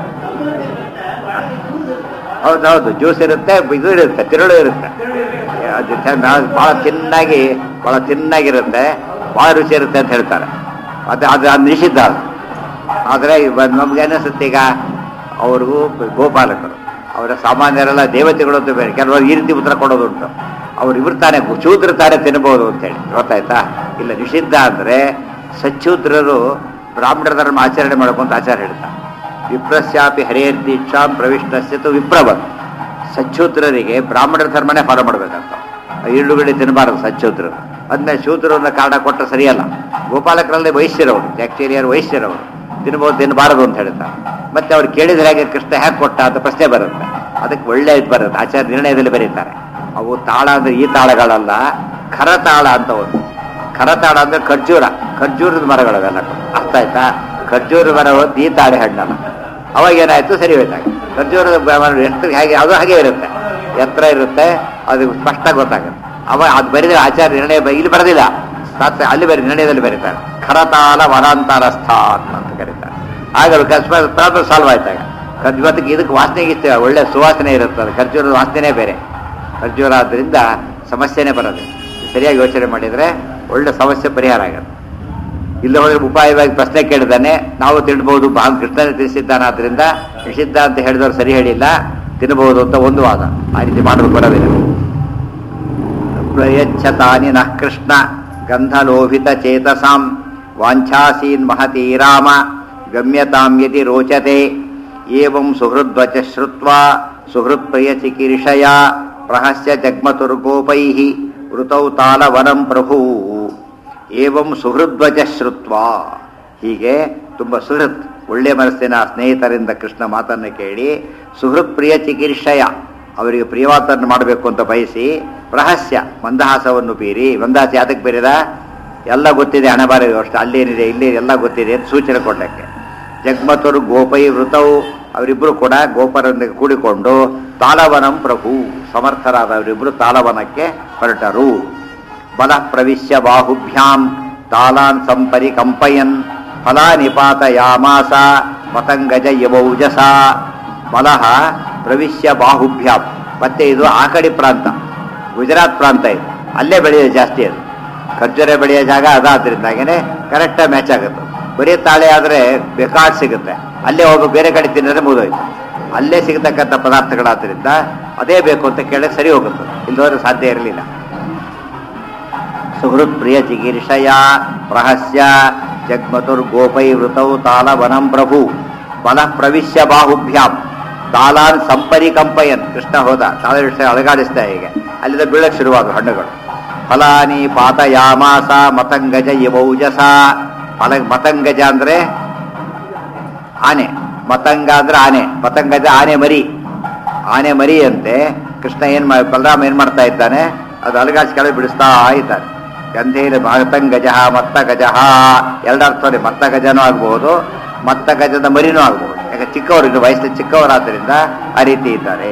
ಹೌದು ಹೌದು ಜ್ಯೂಸ್ ಇರುತ್ತೆ ಇದು ಇರುತ್ತೆ ತಿರುಳು ಇರುತ್ತೆ ಅದು ಚೆನ್ನ- ಭಾಳ ತಿನ್ನಾಗಿ ಭಾಳ ತಿನ್ನಾಗಿರುತ್ತೆ ಭಾಳ ರುಚಿ ಇರುತ್ತೆ ಅಂತ ಹೇಳ್ತಾರೆ ಅದು ಅದು ಅದು ನಿಷಿದ್ಧ ಅದು ಆದರೆ ನಮ್ಗೆ ಅನಿಸುತ್ತೆ ಈಗ ಅವ್ರಿಗೂ ಗೋಪಾಲಕರು ಅವರ ಸಾಮಾನ್ಯರೆಲ್ಲ ದೇವತೆಗಳು ಅಂತ ಬೇರೆ ಕೆಲವರು ಈ ರೀತಿ ಉತ್ತರ ಕೊಡೋದುಂಟು ಅವ್ರು ಇವ್ರು ತಾನೇ ಶೂದ್ರ ತಾನೇ ತಿನ್ಬೋದು ಅಂತೇಳಿ ಗೊತ್ತಾಯ್ತಾ ಇಲ್ಲ ನಿಷಿದ್ಧ ಅಂದರೆ ಸಚ್ಛೂದ್ರರು ಬ್ರಾಹ್ಮಣರ ಧರ್ಮ ಆಚರಣೆ ಮಾಡ್ಕೊಂತ ಆಚಾರ ಹೇಳ್ತಾರೆ ವಿಪ್ರಸ್ಯಾಪಿ ಹರೇರ್ ದೀಕ್ಷಾಂ ಪ್ರವಿಷ್ಟಸ್ಯತು ವಿಪ್ರವತ್ ಸಚ್ಛೂದ್ರರಿಗೆ ಬ್ರಾಹ್ಮಣರ ಧರ್ಮನೇ ಫಾಲೋ ಮಾಡ್ಬೇಕಂತ ಈರುಳ್ಳುಗಡೆ ತಿನ್ನಬಾರದು ಸಚ್ಛೂದ್ರರು ಅದನ್ನ ಶೂದ್ರನ್ನ ಕಾರಣ ಕೊಟ್ಟರೆ ಸರಿಯಲ್ಲ ಗೋಪಾಲಕರಲ್ಲಿ ವೈಶ್ಯರವರು ಆಕ್ಚುಲಿಯರ್ ವೈಶ್ಯರವರು ತಿನ್ಬೋದು ತಿನ್ನಬಾರದು ಅಂತ ಹೇಳ್ತಾರೆ ಮತ್ತೆ ಅವ್ರು ಕೇಳಿದ್ರೆ ಹೇಗೆ ಕೃಷ್ಣ ಹೇಗೆ ಕೊಟ್ಟ ಅಂತ ಪ್ರಶ್ನೆ ಬರುತ್ತೆ ಅದಕ್ಕೆ ಒಳ್ಳೆ ಇದು ಬರುತ್ತೆ ಆಚಾರ್ಯ ನಿರ್ಣಯದಲ್ಲಿ ಬರೀತಾರೆ ಅವು ತಾಳ ಅಂದ್ರೆ ಈ ತಾಳಗಳಲ್ಲ ಖರತಾಳ ಅಂತ ಒಂದು ಖರತಾಳ ಅಂದ್ರೆ ಖರ್ಜೂರ ಖರ್ಜೂರದ ಮರಗಳವೆಲ್ಲ ಅರ್ಥ ಆಯ್ತಾ ಖರ್ಜೂರ ಮರ ಹೊತ್ತು ಈ ತಾಳೆ ಹಣ್ಣಲ್ಲ ಅವಾಗ ಏನಾಯ್ತು ಸರಿ ಹೋಯ್ತಾಗ ಖರ್ಜೂರದ ಬ- ಮರ ಎಷ್ಟು ಹೇಗೆ ಅದು ಹಾಗೆ ಇರುತ್ತೆ ಎತ್ತರ ಇರುತ್ತೆ ಅದು ಸ್ಪಷ್ಟ ಗೊತ್ತಾಗುತ್ತೆ ಅವಾಗ ಅದು ಬರೀದ್ರೆ ಆಚಾರ್ಯ ನಿರ್ಣಯ ಬ- ಇಲ್ಲಿ ಬರೋದಿಲ್ಲ ಶಾಸ್ತ್ರ ಅಲ್ಲಿ ಬರೀ ನಿರ್ಣಯದಲ್ಲಿ ಬರೀತಾರೆ ಖರತಾಲ ವನಾಂತರಸ್ಥ ಅಂತ ಕರೀತಾರೆ ಆಗ ಪ್ರಾಬ್ಲಮ್ ಸಾಲ್ವ್ ಆಯ್ತಾಗ ಖರ್ಜು ಇವತ್ತಿಗೆ ಇದಕ್ಕೆ ವಾಸನೆಗೆ ಇಷ್ಟ ಒಳ್ಳೆ ಸುವಾಸನೆ ಇರುತ್ತೆ ಅದು ಖರ್ಜೂರದ ವಾಸನೆನೇ ಬೇರೆ ಖರ್ಜೂರ ಆದ್ರಿಂದ ಸಮಸ್ಯೆನೇ ಬರೋದು ಸರಿಯಾಗಿ ಯೋಚನೆ ಮಾಡಿದರೆ ಒಳ್ಳೆ ಸಮಸ್ಯೆ ಪರಿಹಾರ ಆಗುತ್ತೆ ಇಲ್ಲ ಹೋದ್ರೆ ಉಪಾಯವಾಗಿ ಪ್ರಶ್ನೆ ಕೇಳಿದಾನೆ ನಾವು ತಿನ್ಬಹುದು ಬಾ ಕೃಷ್ಣನೇ ತಿಳಿಸಿದ್ದಾನಾದ್ರಿಂದ ನಿಷಿದ್ಧ ಅಂತ ಹೇಳಿದವ್ರು ಸರಿ ಹೇಳಿಲ್ಲ ತಿನ್ನಬಹುದು ಅಂತ ಒಂದು ವಾದ ಆ ರೀತಿ ಮಾಡೋದು ಬರೋದಿಲ್ಲ ಪ್ರಯಚ್ಛತಾನಿ ನಃ ಕೃಷ್ಣ ಗಂಧಲೋಭಿತ ಚೇತಸಾಂ ವಾಂಛಾಸೀನ್ ಮಹತಿ ರಾಮ ಗಮ್ಯತಾಂ ಯದಿ ರೋಚತೆ ಏವಂ ಸುಹೃದ್ವಚ ಶ್ರುತ್ವಾ ಸುಹೃತ್ಪ್ರಿಯ ಚಿಕೀರ್ಷಯ ಪ್ರಹಸ್ಯ ಜಗ್ಮತುರ್ಗೋಪೈಃ ಋತೌ ತಾಲವನಂ ಪ್ರಭೂ ಏವಂ ಸುಹೃದ್ವಚ ಶ್ರುತ್ವಾ ಹೀಗೆ ತುಂಬ ಸುಹೃತ್ ಒಳ್ಳೆ ಮನಸ್ಸಿನ ಸ್ನೇಹಿತರಿಂದ ಕೃಷ್ಣ ಮಾತನ್ನು ಕೇಳಿ ಸುಹೃತ್ ಪ್ರಿಯ ಚಿಕಿತ್ಸೆಯ ಅವರಿಗೆ ಪ್ರಿಯವಾತನ್ನು ಮಾಡಬೇಕು ಅಂತ ಬಯಸಿ ರಹಸ್ಯ ಮಂದಹಾಸವನ್ನು ಬೀರಿ ಮಂದಹಾಸ ಯಾತಕ್ಕೆ ಬೇರೆದ ಎಲ್ಲ ಗೊತ್ತಿದೆ ಹಣಬಾರ ಅಷ್ಟು ಅಲ್ಲೇನಿದೆ ಇಲ್ಲಿ ಎಲ್ಲ ಗೊತ್ತಿದೆ ಅಂತ ಸೂಚನೆ ಕೊಡಲಿಕ್ಕೆ ಜಗ್ಮತರು ಗೋಪೈ ವೃತವು ಅವರಿಬ್ಬರು ಕೂಡ ಗೋಪರೊಂದಿಗೆ ಕೂಡಿಕೊಂಡು ತಾಲವನಂ ಪ್ರಭು ಸಮರ್ಥರಾದ ಅವರಿಬ್ಬರು ತಾಲವನಕ್ಕೆ ಹೊರಟರು ಬಲ ಪ್ರವಿಶ್ಯ ಬಾಹುಭ್ಯಾಂ ತಾಲಾನ್ ಸಂಪರಿ ಕಂಪಯನ್ ಫಲಾನಿಪಾತಯಾಮಾಸ ಮತಂಗಜ ಯವೌಜಸ ಬಲಹ ಪ್ರವಿಶ್ಯ ಬಾಹುಭ್ಯಾಂ ಮತ್ತೆ ಇದು ಆ ಕಡೆ ಪ್ರಾಂತ ಗುಜರಾತ್ ಪ್ರಾಂತ ಇದು ಅಲ್ಲೇ ಬೆಳೆಯೋದು ಜಾಸ್ತಿ ಅದು ಖರ್ಜೂರ ಬೆಳೆಯೋ ಜಾಗ ಅದಾದ್ರಿಂದಾಗೇನೆ ಕರೆಕ್ಟಾಗಿ ಮ್ಯಾಚ್ ಆಗುತ್ತೆ ಬರೀ ತಾಳೆ ಆದರೆ ಬೇಕಾದ್ ಸಿಗುತ್ತೆ ಅಲ್ಲೇ ಹೋಗಿ ಬೇರೆ ಕಡೆ ತಿನ್ನೋದ್ರೆ ಮುಗಿದೋಯ್ತು ಅಲ್ಲೇ ಸಿಗತಕ್ಕಂಥ ಪದಾರ್ಥಗಳಾದ್ರಿಂದ ಅದೇ ಬೇಕು ಅಂತ ಕೇಳಕ್ಕೆ ಸರಿ ಹೋಗುತ್ತೆ ಇಲ್ಲದೋದ್ರೆ ಸಾಧ್ಯ ಇರಲಿಲ್ಲ ಸುಹೃತ್ ಪ್ರಿಯ ಚಿಕೀರ್ಷಯ ಪ್ರಹಸ್ಯ ಜಗ್ಮತುರ್ಗೋಪೈ ವೃತೌ ತಾಲವನಂ ಪ್ರಭು ಬಲ ಪ್ರವಿಶ್ಯ ಬಾಹುಭ್ಯಾಂ ತಾಲಾನ್ ಸಂಪರಿ ಕಂಪಯನ್ ಕೃಷ್ಣ ಹೋದ ತಾಳ ವಿಷಯ ಅಳಗಾಡಿಸ್ತಾ ಹೀಗೆ ಅಲ್ಲಿಂದ ಬೀಳಕ್ಕೆ ಶುರುವಾದ ಹಣ್ಣುಗಳು ಫಲಾನಿ ಪಾತಯಾಮಾಸ ಮತಂಗಜ ಇವೌಜಸ ಫಲ ಮತಂಗಜ ಅಂದ್ರೆ ಆನೆ ಮತಂಗ ಅಂದ್ರೆ ಆನೆ ಮತಂಗಜ ಆನೆ ಮರಿ ಆನೆ ಮರಿ ಅಂತೆ ಕೃಷ್ಣ ಏನ್ ಮಾ ಬಲರಾಮ ಏನ್ ಮಾಡ್ತಾ ಇದ್ದಾನೆ ಅದು ಅಲಗಾಡ್ಸಿ ಕೆಳಗೆ ಬಿಡಿಸ್ತಾ ಇದ್ದಾನೆ ಗಂಧೇನ ಮತಂಗಜ ಮತ್ತ ಗಜ ಎರಡರ್ಥವೇ ಮತ್ತ ಗಜನೂ ಆಗ್ಬಹುದು ಮತ್ತ ಗಜದ ಮರಿನೂ ಆಗ್ಬಹುದು ಯಾಕೆ ಚಿಕ್ಕವರು ಇನ್ನು ವಯಸ್ಸಲ್ಲಿ ಚಿಕ್ಕವರಾದ್ದರಿಂದ ಆ ರೀತಿ ಇದ್ದಾರೆ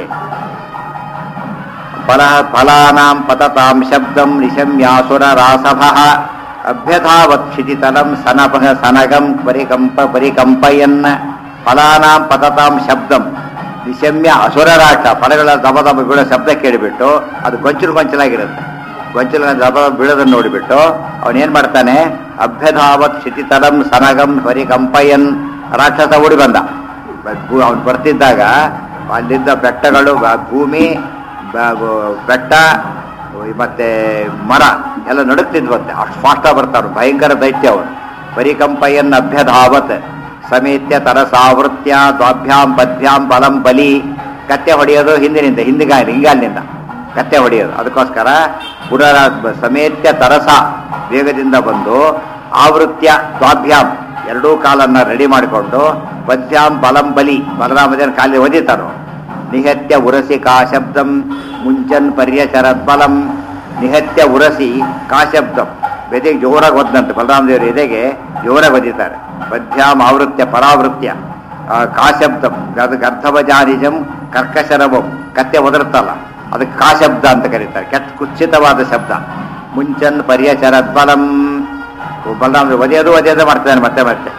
ಫಲ ಫಲಾನಾಂ ಪತತಾಂ ಶಬ್ದಂ ನಿಶಮ್ಯಾಸುರ ರಾಸಭ ಅಭ್ಯಥಾವತ್ ಕ್ಷಿತಿತಲಂ ಸನಭ ಸನಗಂ ಪರಿಕಂಪ ಪರಿಕಂಪಯನ್ ಫಲಾನಾಂ ಪತತಾಂ ಶಬ್ದಂ ನಿಶಮ್ಯ ಅಸುರರಾಟ ಫಲಗಳ ದಬ ದಬ ಬೀಳೋ ಶಬ್ದ ಕೇಳಿಬಿಟ್ಟು ಅದು ಗೊಂಚಲು ಗೊಂಚಲಾಗಿರುತ್ತೆ ಗೊಂಚಲ ದಬ ದಬ ಬೀಳೋದನ್ನು ನೋಡಿಬಿಟ್ಟು ಅವನೇನ್ ಮಾಡ್ತಾನೆ ಅಭ್ಯಧಾವತ್ ಕ್ಷಿತಿತಲಂ ಸನಗಂ ಪರಿಕಂಪಯನ್ ರಾಕ್ಷಸ ಓಡಿ ಬಂದ ಅವನು ಬರ್ತಿದ್ದಾಗ ಅಲ್ಲಿದ್ದ ಬೆಟ್ಟಗಳು ಬ- ಭೂಮಿ ಬ- ಬ- ಬೆಟ್ಟ ಮತ್ತೆ ಮರ ಎಲ್ಲ ನಡುಕ್ತಿದ್ವಂತೆ ಅಷ್ಟು ಫಾಸ್ಟಾಗಿ ಬರ್ತಾವ್ರು ಭಯಂಕರ ದೈತ್ಯ ಅವನು ಪರಿಕಂಪಯನ್ ಅಭ್ಯಧಾವತ್ ಸಮೇತ್ಯ ತರಸಾವೃತ್ಯ ದ್ವಾಭ್ಯಾಂ ಪದ್ಭ್ಯಾಂ ಬಲಂ ಬಲಿ ಕತ್ತೆ ಹೊಡೆಯೋದು ಹಿಂದಿನಿಂದ ಹಿಂದಿಗಾಲ ಹಿಂಗಾಲಿನಿಂದ ಕತ್ತೆ ಹೊಡೆಯೋದು ಅದಕ್ಕೋಸ್ಕರ ಪುನರ ಸಮೇತ್ಯ ತರಸ ವೇಗದಿಂದ ಬಂದು ಆವೃತ್ಯ ದ್ವಾಭ್ಯಾಂ ಎರಡೂ ಕಾಲನ್ನ ರೆಡಿ ಮಾಡಿಕೊಂಡು ಪದ್ಭ್ಯಾಂ ಬಲಂ ಬಲಿ ಬಲರಾಮದೇವನ ಕಾಲಿ ಒದಿತಾನು ನಿಹತ್ಯ ಉರಸಿ ಕಾ ಶಬ್ದಂ ಮುಂಚನ್ ಪರ್ಯಚರತ್ ಬಲಂ ನಿಹತ್ಯ ಉರಸಿ ಕಾ ಶಬ್ದಂ ಬೆದೆಗೆ ಜೋರಾಗಿ ಒದ್ದಂತೆ ಬಲರಾಮದೇವರ ಎದೆಗೆ ಜೋರಾಗಿ ಒದಿತಾರೆ ಪದ್ಭ್ಯಾಂ ಆವೃತ್ಯ ಪರಾವೃತ್ಯ ಆ, ಕಾ ಶಬ್ದಂ ಅದಕ್ಕೆ ಅರ್ಥವಜಾನಿಜಂ ಕರ್ಕಶರವಂ ಕತ್ತೆ ಒದರುತ್ತಲ್ಲ ಅದಕ್ಕೆ ಕಾ ಶಬ್ದ ಅಂತ ಕರೀತಾರೆ ಕೆಟ್ಟ ಕುಚ್ಚಿತವಾದ ಶಬ್ದ ಮುಂಚನ್ ಪರ್ಯಚರತ್ ಬಲಂ ಬಲರಾಮ ಒದೆಯೋದು ಒದೆಯೋದು ಮಾಡ್ತಾನೆ ಮತ್ತೆ ಮತ್ತೆ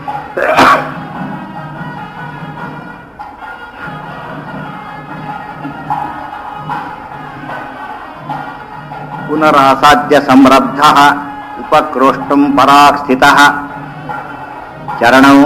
ಪುನರಾಸಾಧ್ಯ ಸಂರಬ್ಧ ಉಪಕ್ರೋಷ್ಟುಂ ಪರಾಕ್ ಸ್ಥಿತ ಚರಣೌ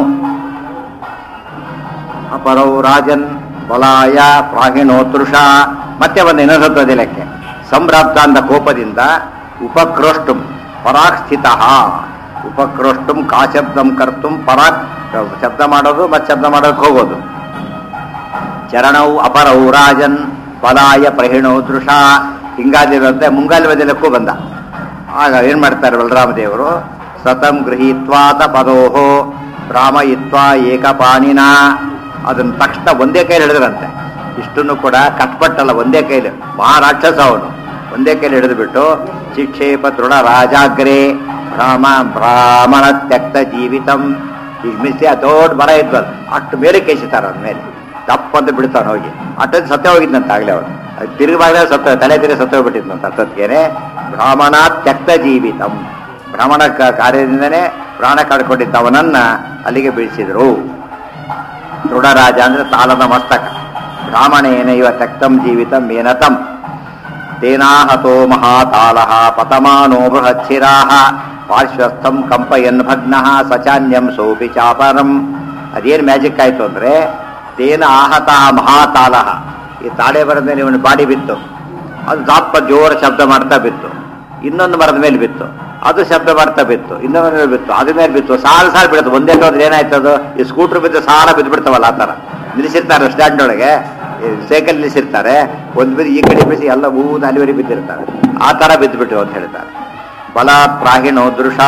ಅಪರೌ ರಾಜನ್ ಬಲಾಯ ಪ್ರಾಹಿಣೋತೃಷ ಮತ್ತೆ ಒಂದು ಇನ್ನೊಂದಕ್ಕೆ ಸಂರಬ್ಧ ಅಂದ ಕೋಪದಿಂದ ಉಪಕ್ರೋಷ್ಟುಂ ಪರಾಕ್ ಸ್ಥಿತ ಉಪಕ್ರೋಷ್ಟುಂ ಕಾಶಬ್ದಂ ಕರ್ತುಂ ಪರಾಕ್ ಶಬ್ದ ಮಾಡೋದು ಮತ್ತೆ ಶಬ್ದ ಮಾಡೋದಕ್ಕೆ ಹೋಗೋದು ಚರಣವು ಅಪರವು ರಾಜನ್ ಬಲಾಯ ಪ್ರಹಿಣೋ ದೃಶ ಹಿಂಗಾದಿರಂತೆ ಮುಂಗಾಲಿ ಬದಲಕ್ಕೂ ಬಂದ ಆಗ ಏನ್ ಮಾಡ್ತಾರೆ ಬಲರಾಮ ದೇವರು ಸತಂ ಗೃಹೀತ್ವಾತ ಪದೋಹೋ ಭ್ರಾಮಯಿತ್ವಾ ಏಕಪಾಣಿನ ಅದನ್ನ ತಕ್ಷಣ ಒಂದೇ ಕೈಲಿ ಹಿಡಿದ್ರಂತೆ ಇಷ್ಟನ್ನು ಕೂಡ ಕಟ್ಪಟ್ಟಲ್ಲ ಒಂದೇ ಕೈಲಿ ಮಹಾರಾಕ್ಷಸ ಅವನು ಒಂದೇ ಕೈಲಿ ಹಿಡಿದು ಬಿಟ್ಟು ಶಿಕ್ಷೇಪ ತೃಣ ರಾಜಾಗ್ರೇ ಭ್ರಾಮ ಬ್ರಾಹ್ಮಣ ತ್ಯಕ್ತ ಜೀವಿತಂ ಈಗ ಮಿಸ್ಸಿ ಆ ದೊಡ್ಡ ಮರ ಇದ್ವಲ್ಲ ಅಷ್ಟು ಮೇಲೆ ಕೇಸಿತಾರ ಅವನ ಮೇಲೆ ದಪ್ಪ ಅಂತ ಬಿಡ್ತಾನೆ ಹೋಗಿ ಅಟ್ಟದ ಸತ್ಯ ಹೋಗಿದ್ನಂತ ಆಗ್ಲೇ ಅವನು ಅದು ತಿರುಗಿದಾಗ ಸತ್ತ ತಲೆ ತಿರುಗಿ ಸತ್ತ ಹೋಗ್ಬಿಟ್ಟಿದ್ನಂತ ಅರ್ಥದ್ಗೇನೆ ಬ್ರಾಹ್ಮಣ ತ್ಯಕ್ತ ಜೀವಿತಂ ಬ್ರಾಹ್ಮಣ ಕ- ಕಾರ್ಯದಿಂದನೇ ಪ್ರಾಣ ಕಳ್ಕೊಂಡಿದ್ದವನನ್ನ ಅಲ್ಲಿಗೆ ಬೀಳಿಸಿದ್ರು ದೃಢರಾಜ ಅಂದ್ರೆ ತಾಲದ ಮಸ್ತಕ ಬ್ರಾಹ್ಮಣೇನ ಇವ ತ್ಯಕ್ತಂ ಜೀವಿತಂ ಏನತಂ ತೇನಾಹತೋ ಮಹಾತಾಳ ಪತಮಾನೋ ಬೃಹಚ್ಛಿರಾ ಪಾರ್ಶ್ವಸ್ಥಂ ಕಂಪಯನ್ ಭಗ್ನ ಸಚಾನ್ಯಂ ಸೋಪಿ ಚಾಪರಂ ಅದೇನು ಮ್ಯಾಜಿಕ್ ಆಯ್ತು ಅಂದ್ರೆ ತೇನ ಆಹತ ಮಹಾತಾಳ ಈ ತಾಳೆ ಬರದ ಮೇಲೆ ಇವನು ಬಾಡಿ ಬಿತ್ತು ಅದು ದಾಪ ಜೋರ ಶಬ್ದ ಮಾಡ್ತಾ ಬಿತ್ತು ಇನ್ನೊಂದು ಮರದ ಮೇಲೆ ಬಿತ್ತು ಅದು ಶಬ್ದ ಮಾಡ್ತಾ ಬಿತ್ತು ಇನ್ನೊಂದು ಮೇಲೆ ಬಿತ್ತು ಅದ್ರ ಮೇಲೆ ಬಿತ್ತು ಸಾಲು ಸಾಲು ಬಿಡುತ್ತೆ ಒಂದೇ ಹೋದ್ರೆ ಏನಾಯ್ತು ಅದು ಈ ಸ್ಕೂಟ್ರ್ ಬಿದ್ದು ಸಾಲ ಬಿದ್ದು ಬಿಡ್ತಾವಲ್ಲ ಆ ಥರ ನಿಲ್ಲಿಸಿರ್ತಾರೆ ಸ್ಟ್ಯಾಂಡ್ ಒಳಗೆ ಈ ಸೈಕಲ್ ನಿಲ್ಲಿಸಿರ್ತಾರೆ ಒಂದು ಬಿದ್ದು ಈ ಕಡೆ ಬಿಸಿ ಎಲ್ಲ ಊದ ಅಲ್ಲಿವರೆಗೆ ಬಿದ್ದಿರ್ತಾರೆ ಆ ಥರ ಬಿದ್ದುಬಿಟ್ಟು ಅಂತ ಹೇಳ್ತಾರೆ ಬಲಾತ್ ಪ್ರಾಹಿಣೋ ದೃಷ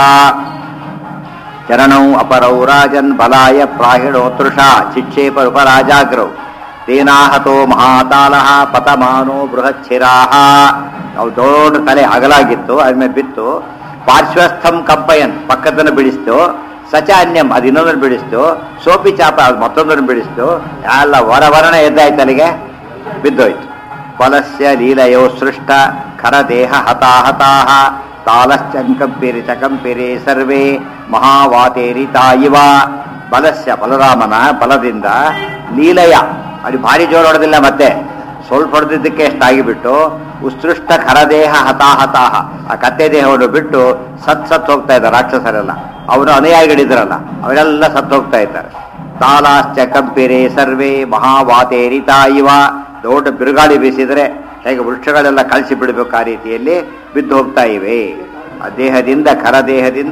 ಚರಣೌ ಅಪರೌ ರಾಜನ್ ಬಲಾಯ ಪ್ರಾಹಿಣೋ ತೃಷ ಚಿಕ್ಷೇಪ ಉಪರಾಜಾಗ್ರೌ ತೇನಾಹತೋ ಮಹಾತಾಲಃ ಪತಮಾನೋ ಬೃಹಚ್ಛಿರಾಹ ಅವು ದೊಡ್ಡ ತಲೆ ಅಗಲಾಗಿತ್ತು ಅದ್ಮೇಲೆ ಬಿತ್ತು ಪಾರ್ಶ್ವಸ್ಥಂ ಕಂಪಯನ್ ಪಕ್ಕದನ್ನು ಬಿಡಿಸ್ತು ಸಚ ಅನ್ಯಂ ಅದು ಇನ್ನೊಂದನ್ನು ಬಿಡಿಸ್ತು ಸೋಪಿ ಚಾಪ ಅದು ಮತ್ತೊಂದನ್ನು ಬಿಡಿಸ್ತು ಎಲ್ಲ ವರ ವರಣ ಎದ್ದಾಯ್ತು ಅಲ್ಲಿಗೆ ಬಿದ್ದೋಯ್ತು ಫಲಸ್ಯ ಲೀಲಯೋ ಸೃಷ್ಟ ಖರದೇಹ ಹತಾಹತಾಹ ತಾಲಶ್ಚಂಕಂಪಿರಿ ಚಕಂಪಿರಿ ಸರ್ವೇ ಮಹಾವಾತೇರಿತಾ ಇವ ಬಲಸ್ಯ ಬಲರಾಮನ ಬಲದಿಂದ ಲೀಲಯ ಅದು ಭಾರಿ ಜೋರು ಹೊಡೆದಿಲ್ಲ ಮತ್ತೆ ಸ್ವಲ್ಪ ಹೊಡೆದಿದ್ದಕ್ಕೆ ಎಷ್ಟಾಗಿಬಿಟ್ಟು ಉತ್ಸೃಷ್ಟ ಖರದೇಹ ಹತಾಹತಾಹ ಆ ಕತ್ತೆ ದೇಹವನ್ನು ಬಿಟ್ಟು ಸತ್ ಸತ್ ಹೋಗ್ತಾ ಇದ್ದಾರೆ ರಾಕ್ಷಸರೆಲ್ಲ ಅವನು ಅನುಯಾಯಿಗಳಿದ್ರಲ್ಲ ಅವರೆಲ್ಲ ಸತ್ತು ಹೋಗ್ತಾ ಇದ್ದಾರೆ ತಾಲಾಶ್ಚ ಕಂಪಿರೆ ಸರ್ವೇ ಮಹಾವಾತೇರಿತಾ ಇವ ದೊಡ್ಡ ಬಿರುಗಾಳಿ ಬೀಸಿದ್ರೆ ಹೇಗೆ ವೃಕ್ಷಗಳೆಲ್ಲ ಕಳಿಸಿ ಬಿಡಬೇಕು ಆ ರೀತಿಯಲ್ಲಿ ಬಿದ್ದು ಹೋಗ್ತಾ ಇವೆ ಆ ದೇಹದಿಂದ ಖರ ದೇಹದಿಂದ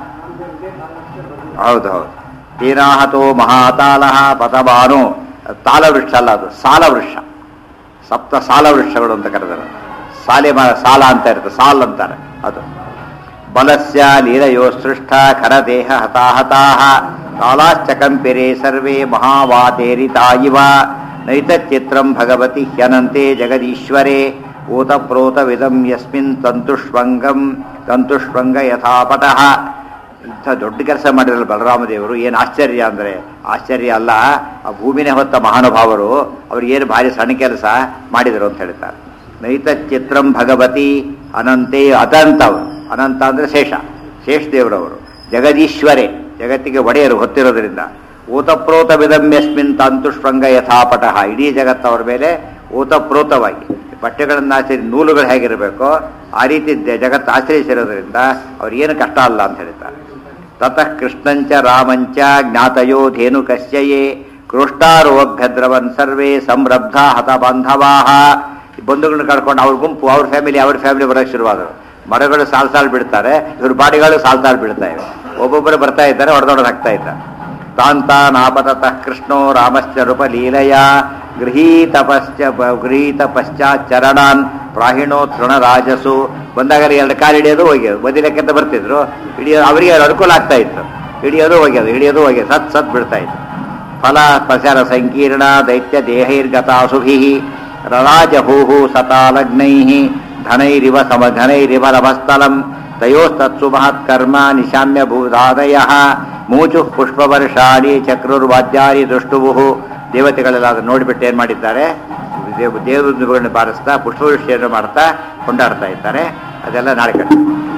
ಹೌದು ಹೌದು ತೀರಾಹತೋ ಮಹಾತಾಲಹ ಪತಬಾನು ತಾಲ ವೃಕ್ಷ ಅಲ್ಲ ಅದು ಸಾಲ ವೃಕ್ಷ ಸಪ್ತ ಸಾಲ ವೃಕ್ಷಗಳು ಅಂತ ಕರೆದಾರೆ ಸಾಲೆ ಮ ಸಾಲ ಅಂತ ಇರುತ್ತೆ ಸಾಲ್ ಅಂತಾರೆ ಅದು ಬಲಸ್ಯ ಲೀಲಯೋ ಸೃಷ್ಟ ಖರದೇಹ ಹತಾಹತಾಹ ಕಾಲಾಶ್ಚ ಕಂಪಿರೆ ಸರ್ವೇ ಮಹಾವಾತೇರಿತಾ ಇವ ನೈತಚಿತ್ರಂ ಭಗವತಿ ಹ್ಯನಂತೆ ಜಗದೀಶ್ವರೇ ಓತಪ್ರೋತ ವಿದಂ ಯಸ್ಮಿನ್ ತಂತುಷ್ವಂಗಂ ತಂತುಷ್ವಂಗ ಯಥಾಪಟಃ ಇಂಥ ದೊಡ್ಡ ಕೆಲಸ ಮಾಡಿರಲ್ಲ ಬಲರಾಮದೇವರು ಏನು ಆಶ್ಚರ್ಯ ಅಂದರೆ ಆಶ್ಚರ್ಯ ಅಲ್ಲ ಆ ಭೂಮಿನೇ ಹೊತ್ತ ಮಹಾನುಭಾವರು ಅವ್ರು ಏನು ಭಾರಿ ಸಣ್ಣ ಕೆಲಸ ಮಾಡಿದರು ಅಂತ ಹೇಳ್ತಾರೆ ನೈತ ಚಿತ್ರಂ ಭಗವತಿ ಅನಂತೆ ಅತಂತ ಅವರು ಅನಂತ ಅಂದರೆ ಶೇಷ ಶೇಷ ದೇವರವರು ಜಗದೀಶ್ವರೇ ಜಗತ್ತಿಗೆ ಒಡೆಯರು ಹೊತ್ತಿರೋದ್ರಿಂದ ಓತಪ್ರೋತ ವಿದಮ್ಯಸ್ಮಿನ್ ತಂತುಷ್ವಂಗ ಯಥಾಪಟಃ ಇಡೀ ಜಗತ್ತವರ ಮೇಲೆ ಓತಪ್ರೋತವಾಗಿ ಬಟ್ಟೆಗಳನ್ನು ಆಚರಿ ನೂಲುಗಳು ಹೇಗಿರಬೇಕೋ ಆ ರೀತಿ ದ- ಜಗತ್ತು ಆಶ್ರಯಿಸಿರೋದ್ರಿಂದ ಅವ್ರಿಗೇನು ಕಷ್ಟ ಅಲ್ಲ ಅಂತ ಹೇಳ್ತಾರೆ ತತಃ ಕೃಷ್ಣಂಚ ರಾಮಂಚ ಜ್ಞಾತಯೋ ಧೇನುಕಶ್ಚಯೇ ಕ್ರೋಷ್ಟಾರೋಭ್ಯದ್ರವನ್ ಸರ್ವೇ ಸಂರಬ್ಧ ಹತ ಬಾಂಧವಾಹ ಬಂಧುಗಳನ್ನ ಕಳ್ಕೊಂಡು ಅವ್ರ ಗುಂಪು ಅವ್ರ ಫ್ಯಾಮಿಲಿ ಅವ್ರ ಫ್ಯಾಮಿಲಿ ಬರೋಕ್ಕೆ ಶುರುವಾದರು ಮರಗಳು ಸಾಲ್ ಸಾಲ್ ಬಿಡ್ತಾರೆ ಇವ್ರ ಬಾಡಿಗಳು ಸಾಲ್ ಸಾಲ್ ಬಿಡ್ತಾ ಇವೆ ಒಬ್ಬೊಬ್ಬರು ಬರ್ತಾ ಇದ್ದಾರೆ ಹೊಡೆದೊಡೆದು ಹಾಕ್ತಾ ಇದ್ದಾರೆ ತಾಂತಾನಾಪತತಃ ಕೃಷ್ಣೋ ರಾಮಶ್ಚ ರೂಪಲೀಲಯ ಗೃಹೀತಪಶ್ಚ ಗೃಹೀತ ಪಶ್ಚಾಚ್ಚರಣಾನ್ ಪ್ರಾಹಿಣೋ ತೃಣರಾಜಸು ಬಂದಾಗ ಎರಡು ಕಾಲು ಹಿಡಿಯೋದು ಹೋಗ್ಯೋದು ಬದಿಲಕ್ಕೆಂತ ಬರ್ತಿದ್ರು ಹಿಡಿಯೋದು ಅವರಿಗೆ ಅನುಕೂಲ ಆಗ್ತಾ ಇತ್ತು ಹಿಡಿಯೋದು ಹೋಗ್ಯೋದು ಹಿಡಿಯೋದು ಹೋಗ್ಯೋದು ಸತ್ ಸತ್ ಬಿಡ್ತಾ ಇತ್ತು ಫಲ ಪಸರ ಸಂಕೀರ್ಣ ದೈತ್ಯ ದೇಹೈರ್ಗತಾಸುಭಿ ರರಾಜಹೂಹು ಸತಾಲಗ್ನೈ ಧನೈರಿವ ಸಮ ಘನೈರಿವ ರಭಸ್ಥಲಂ ತಯೋಸ್ತತ್ಸು ಮಹತ್ಕರ್ಮ ನಿಶಾಮ್ಯ ಭೂದಾದಯ ಮೂಚು ಪುಷ್ಪವರ್ಷಾಣಿ ಚಕ್ರುರ್ವಾದ್ಯಾರಿ ದೃಷ್ಟುವು ದೇವತೆಗಳೆಲ್ಲ ಅದನ್ನು ನೋಡಿಬಿಟ್ಟು ಏನು ಮಾಡಿದ್ದಾರೆ ದೇವ ದೇವರುಗಳನ್ನು ಬಾರಿಸ್ತಾ ಪುಷ್ಪವೃಷ್ಟಿಯನ್ನು ಮಾಡ್ತಾ ಕೊಂಡಾಡ್ತಾ ಇದ್ದಾರೆ ಅದೆಲ್ಲ ನಾಳೆ ಕಟ್ಟ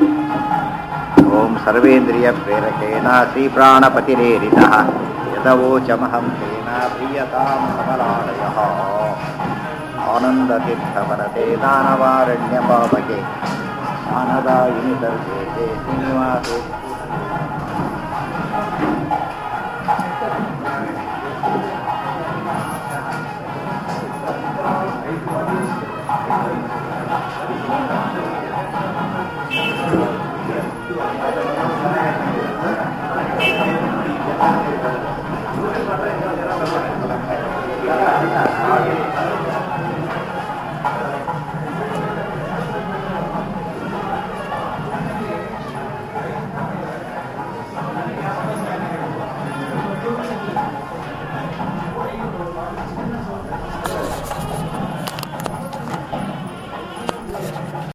ಓಂ ಸರ್ವೇಂದ್ರಿಯ ಪ್ರೇರಕೇಣ ಶ್ರೀ ಪ್ರಾಣಪತಿರೇರಿತ ಯದವೋಚಮಹಂ ತೇನ ಪ್ರಿಯತಾಂ ಕಮಲಾಲಯ ಆನಂದತೀರ್ಥವರತೆ ದಾನವಾರಣ್ಯ ಪಾವಕೆ ಜ್ಞಾನದಾಯಿನಿ ಸರ್ವೇತೆ ಶ್ರೀನಿವಾಸೇ